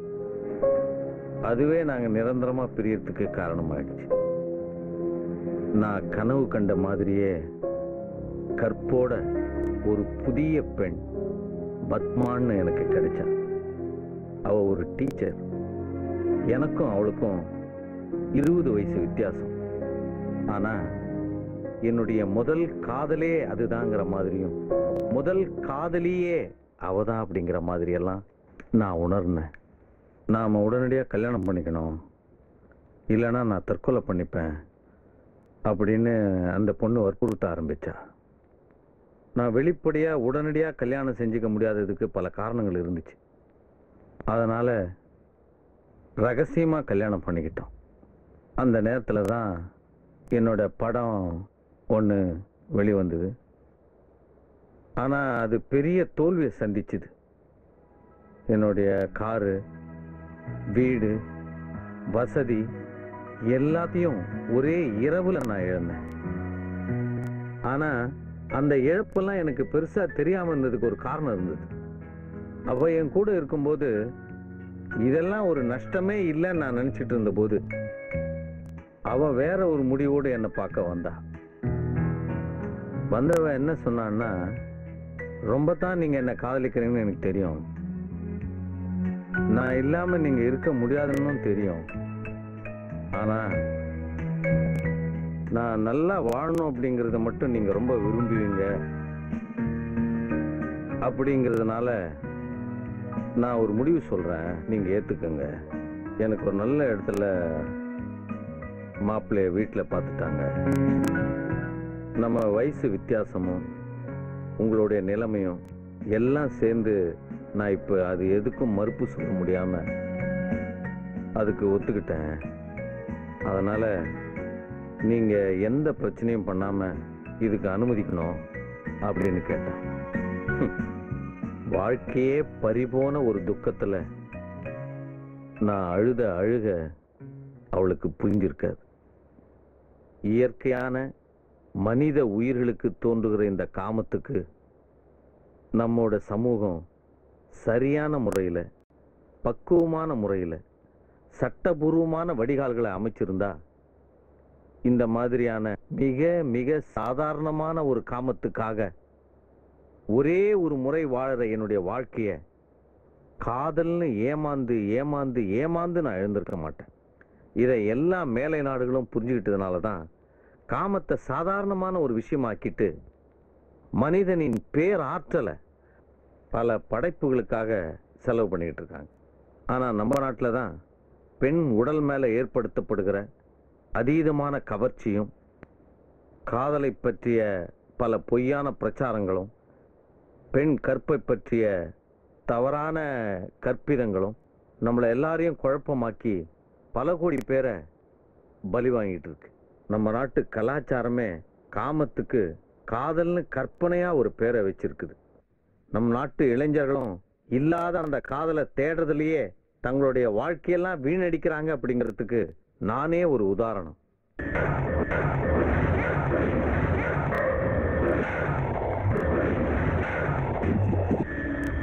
அதுவே நாங்க நிரந்தரமா பிரியறதுக்கு காரணமாயிடுச்சு நான் கனவு கண்ட மாதிரியே கற்போட ஒரு புதிய பெண் பத்மான்னு எனக்கு கிடைச்சா அவ ஒரு டீச்சர் எனக்கும் அவளுக்கும் இருபது வயசு வித்தியாசம் ஆனா என்னுடைய முதல் காதலே அதுதாங்கிற மாதிரியும் முதல் காதலியே அவதான் அப்படிங்கிற மாதிரி எல்லாம் நான் உணர்ந்தேன் நாம உடனடியா கல்யாணம் பண்ணிக்கணும் இல்லைன்னா நான் தற்கொலை பண்ணிப்பேன் அப்படின்னு அந்த பொண்ணு வற்புறுத்த ஆரம்பிச்சா நான் வெளிப்படையா உடனடியா கல்யாணம் செஞ்சுக்க முடியாததுக்கு பல காரணங்கள் இருந்துச்சு அதனால ரகசியமா கல்யாணம் பண்ணிக்கிட்டோம் அந்த நேரத்துல தான் என்னோட படம் ஒன்று வெளிவந்தது ஆனா அது பெரிய தோல்வியை சந்திச்சுது என்னுடைய காரு வீடு வசதி எல்லாத்தையும் ஒரே இரவுல நான் இழந்தேன் ஆனா அந்த இழப்பெல்லாம் எனக்கு பெருசா தெரியாம இருந்ததுக்கு ஒரு காரணம் இருந்தது அவ என் கூட இருக்கும்போது இதெல்லாம் ஒரு நஷ்டமே இல்லைன்னு நான் நினைச்சிட்டு இருந்தபோது அவ வேற ஒரு முடிவோடு என்னை பார்க்க வந்தா வந்தவ என்ன சொன்னான்னா ரொம்ப தான் நீங்க என்ன காதலிக்கிறீங்கன்னு எனக்கு தெரியும் நான் இல்லாம நீங்க இருக்க முடியாதுன்னு தெரியும் ஆனா நான் நல்லா வாழணும் அப்படிங்கறத மட்டும் நீங்க ரொம்ப விரும்புவீங்க அப்படிங்கிறதுனால நான் ஒரு முடிவு சொல்றேன் நீங்க ஏத்துக்கங்க எனக்கு ஒரு நல்ல இடத்துல மாப்பிள்ளைய வீட்டில் பார்த்துட்டாங்க நம்ம வயசு வித்தியாசமும் உங்களுடைய நிலைமையும் எல்லாம் சேர்ந்து நான் இப்போ அது எதுக்கும் மறுப்பு சொல்ல முடியாம அதுக்கு ஒத்துக்கிட்டேன் அதனால நீங்க எந்த பிரச்சனையும் பண்ணாம இதுக்கு அனுமதிக்கணும் அப்படின்னு கேட்டேன் ஹம். வாழ்க்கையே பறிபோன ஒரு துக்கத்துல நான் அழுத அழுக அவளுக்கு புரிஞ்சிருக்காது இயற்கையான மனித உயிர்களுக்கு தோன்றுகிற இந்த காமத்துக்கு நம்மோட சமூகம் சரியான முறையில் பக்குவமான முறையில் சட்டபூர்வமான வடிகால்களை அமைச்சிருந்தா இந்த மாதிரியான மிக மிக சாதாரணமான ஒரு காமத்துக்காக ஒரே ஒரு முறை வாழற என்னுடைய வாழ்க்கைய காதல்னு ஏமாந்து ஏமாந்து ஏமாந்து நான் எழுந்திருக்க மாட்டேன் இதை எல்லா மேலை நாடுகளும் புரிஞ்சுக்கிட்டதுனால தான் காமத்தை சாதாரணமான ஒரு விஷயமாக்கிட்டு மனிதனின் பேராற்றலை பல படைப்புகளுக்காக செலவு பண்ணிக்கிட்டு இருக்காங்க ஆனா நம்ம நாட்டில் தான் பெண் உடல் மேல ஏற்படுத்தப்படுகிற அதீதமான கவர்ச்சியும் காதலை பற்றிய பல பொய்யான பிரச்சாரங்களும் பெண் கற்பை பற்றிய தவறான கற்பிதங்களும் நம்மளை எல்லாரையும் குழப்பமாக்கி பல கோடி பேரை பலி வாங்கிட்டு இருக்கு நம்ம நாட்டு கலாச்சாரமே காமத்துக்கு காதல்னு கற்பனையா ஒரு பேரை வச்சிருக்குது நம் நாட்டு இளைஞர்களும் இல்லாத அந்த காதலை தேடுறதுலயே தங்களுடைய வாழ்க்கையெல்லாம் வீணடிக்கிறாங்க அப்படிங்கிறதுக்கு நானே ஒரு உதாரணம்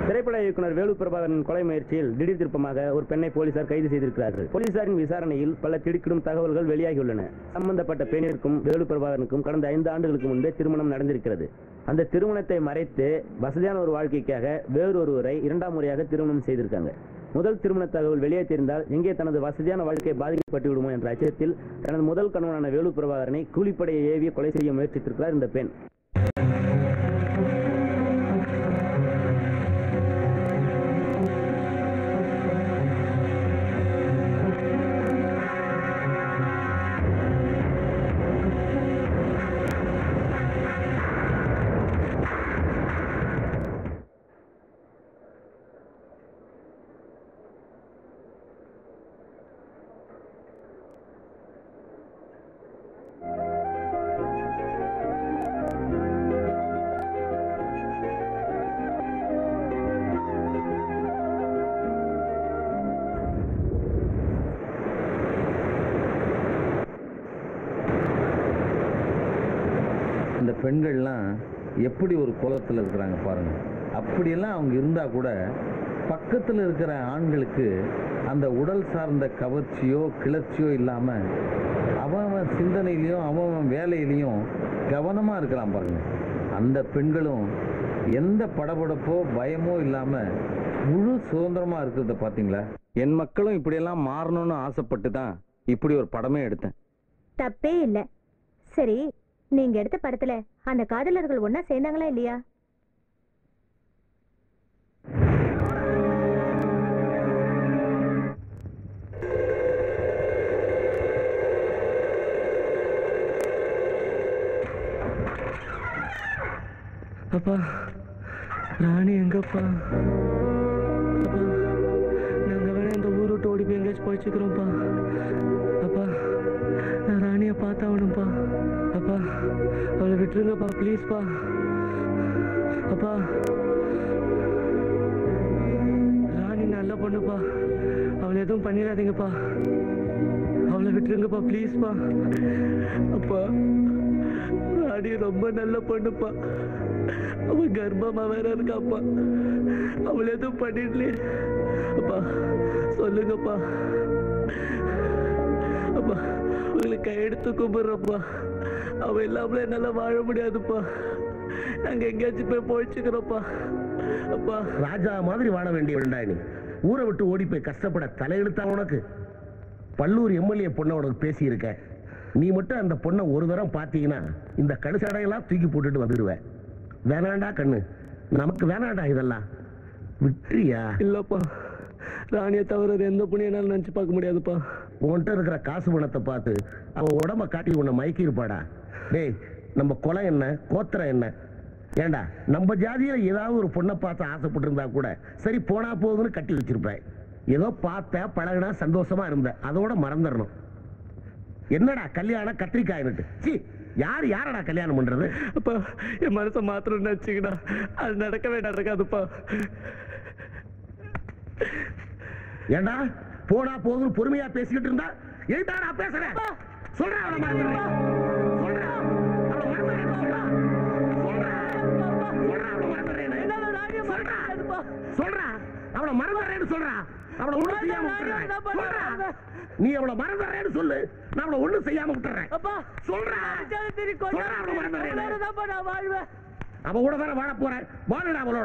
திரைப்பட இயக்குனர் வேலு பிரபாகரன் கொலை முயற்சியில் திடீர் திருப்பமாக ஒரு பெண்ணை போலீசார் கைது செய்திருக்கிறார்கள் போலீசாரின் விசாரணையில் பல திடுக்கிடும் தகவல்கள் வெளியாகியுள்ளன சம்பந்தப்பட்ட பெண்ணிற்கும் வேலு பிரபாகரனுக்கும் கடந்த ஐந்து ஆண்டுகளுக்கு முன்பே திருமணம் நடந்திருக்கிறது அந்த திருமணத்தை மறைத்து வசதியான ஒரு வாழ்க்கைக்காக வேறொருவரை இரண்டாம் முறையாக திருமணம் செய்திருக்காங்க முதல் திருமண தகவல் வெளியே தெரிந்தால் எங்கே தனது வசதியான வாழ்க்கை பாதிக்கப்பட்டு விடுமோ என்ற அச்சத்தில் தனது முதல் கணவனான வேலு பிரபாகரனை கூலிப்படையை ஏவி கொலை செய்ய முயற்சித்திருக்கிறார் இந்த பெண்
இந்த பெண்கள்லாம் எப்படி ஒரு குலத்தில் இருக்கிறாங்க பாருங்க அப்படியெல்லாம் அவங்க இருந்தா கூட பக்கத்தில் இருக்கிற ஆண்களுக்கு அந்த உடல் சார்ந்த கவர்ச்சியோ கிளர்ச்சியோ இல்லாம அவன் அவன் சிந்தனையிலையும் அவன் அவன் வேலையிலையும் கவனமா இருக்கிறான் பாருங்க அந்த பெண்களும் எந்த படபடப்போ பயமோ இல்லாம முழு சுதந்திரமா இருக்கிறத பாத்தீங்களா என் மக்களும் இப்படியெல்லாம் மாறணும்னு ஆசைப்பட்டு தான் இப்படி ஒரு படமே எடுத்தேன்
தப்பே இல்ல சரி நீங்க எடுத்த படத்துல அந்த காதலர்கள் ஒன்னா சேர்ந்தாங்களா இல்லையா
அப்பா ராணி எங்கப்பா அப்பா நாங்க வேற இந்த ஊர் விட்டு ஓடி போய் எங்கேயாச்சும் போயிச்சுக்கிறோம்ப்பா அப்பா நான் ராணியை பார்த்தாகணும்ப்பா அப்பா அவளை விட்டுருங்கப்பா ப்ளீஸ்ப்பா அப்பா ராணி நல்ல பொண்ணுப்பா அவளை எதுவும் பண்ணிடாதீங்கப்பா அவளை விட்டுருங்கப்பா ப்ளீஸ்ப்பா அப்பா ராணி ரொம்ப நல்ல பொண்ணுப்பா அவ கர்ப்பமா வேற இருக்காப்பா அவளை எதுவும் பண்ணிடலையே அப்பா சொல்லுங்கப்பா அப்பா உங்களை கையெடுத்து கும்பிடுறப்பா அவ இல்லாமல என்னால வாழ முடியாதுப்பா நாங்க எங்கேயாச்சும் போய் போயிச்சுக்கிறோம்ப்பா அப்பா
ராஜா மாதிரி வாழ வேண்டிய வேண்டாய் நீ ஊரை விட்டு ஓடி போய் கஷ்டப்பட தலையெழுத்தா உனக்கு பல்லூர் எம்எல்ஏ பொண்ணை உனக்கு பேசியிருக்க நீ மட்டும் அந்த பொண்ணை ஒரு தரம் பார்த்தீங்கன்னா இந்த கழுசடையெல்லாம் தூக்கி போட்டுட்டு வந்துடுவேன் வேணாண்டா கண்ணு நமக்கு வேணாண்டா இதெல்லாம் விட்டுறியா
இல்லப்பா ராணியை தவிர வேற எந்த பொண்ணையும் என்னால நினைச்சு பார்க்க முடியாதுப்பா
உன்கிட்ட இருக்கிற காசு பணத்தை பார்த்து அவன் உடம்ப காட்டி உன்னை மயக்கி இருப்பாடா டேய் நம்ம குலம் என்ன கோத்திரம் என்ன ஏண்டா நம்ம ஜாதியில ஏதாவது ஒரு பொண்ணை பார்த்து ஆசைப்பட்டு இருந்தா கூட சரி போனா போகுதுன்னு கட்டி வச்சிருப்பேன் ஏதோ பார்த்த பழகுனா சந்தோஷமா இருந்த அதோட மறந்துடணும் என்னடா கல்யாணம் கத்திரிக்காய்னுட்டு சி யார் யாரடா கல்யாணம் பண்றது
அப்பா என் மனசை மாத்திரம் நினைச்சுக்கடா அது நடக்கவே நடக்காதுப்பா
ஏண்டா போனா போகுதுன்னு பொறுமையா பேசிக்கிட்டு இருந்தா எழுதா நான் பேசுறேன் சொல்றேன் அவளை மறந்துடுறேன் சொல்றேன் அவளை மறந்துடுறேன்னு சொல்றேன் சொல்றா அவளை மறந்துடுறேன்னு சொல்றா அவளை ஒண்ணு செய்யாம விட்டுறேன் சொல்றா நீ அவளை மறந்துடுறேன்னு சொல்லு நான் அவளை ஒண்ணு செய்யாம விட்டுறேன் சொல்றா சொல்றா அவளை மறந்துடுறேன்னு அவ கூட தானே வாழ போறேன் வாழடா அவளோட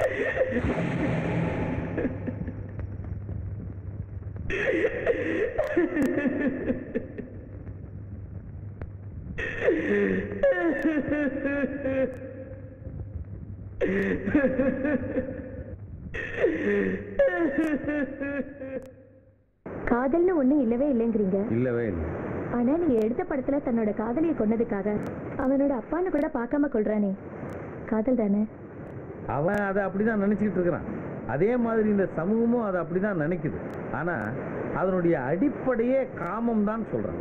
காதல்னு ஒண்ணு இல்லவே இல்லைங்கிறீங்க
இல்லவே இல்லை
ஆனா நீங்க எடுத்த படத்துல தன்னோட காதலியை கொன்னதுக்காக அவனோட அப்பான்னு கூட பார்க்காம கொள்றானே காதல் தானே
அவன் அதை அப்படிதான் நினைச்சுக்கிட்டு இருக்கிறான் அதே மாதிரி இந்த சமூகமும் அதை அப்படிதான் நினைக்குது ஆனா அதனுடைய அடிப்படையே காமம் தான் சொல்றான்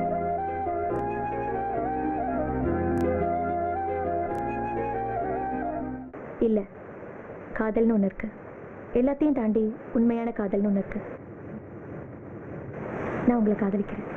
இல்ல காதல்னு ஒண்ணு இருக்கு எல்லாத்தையும் தாண்டி உண்மையான காதல்னு ஒண்ணு இருக்கு நான் உங்களை காதலிக்கிறேன்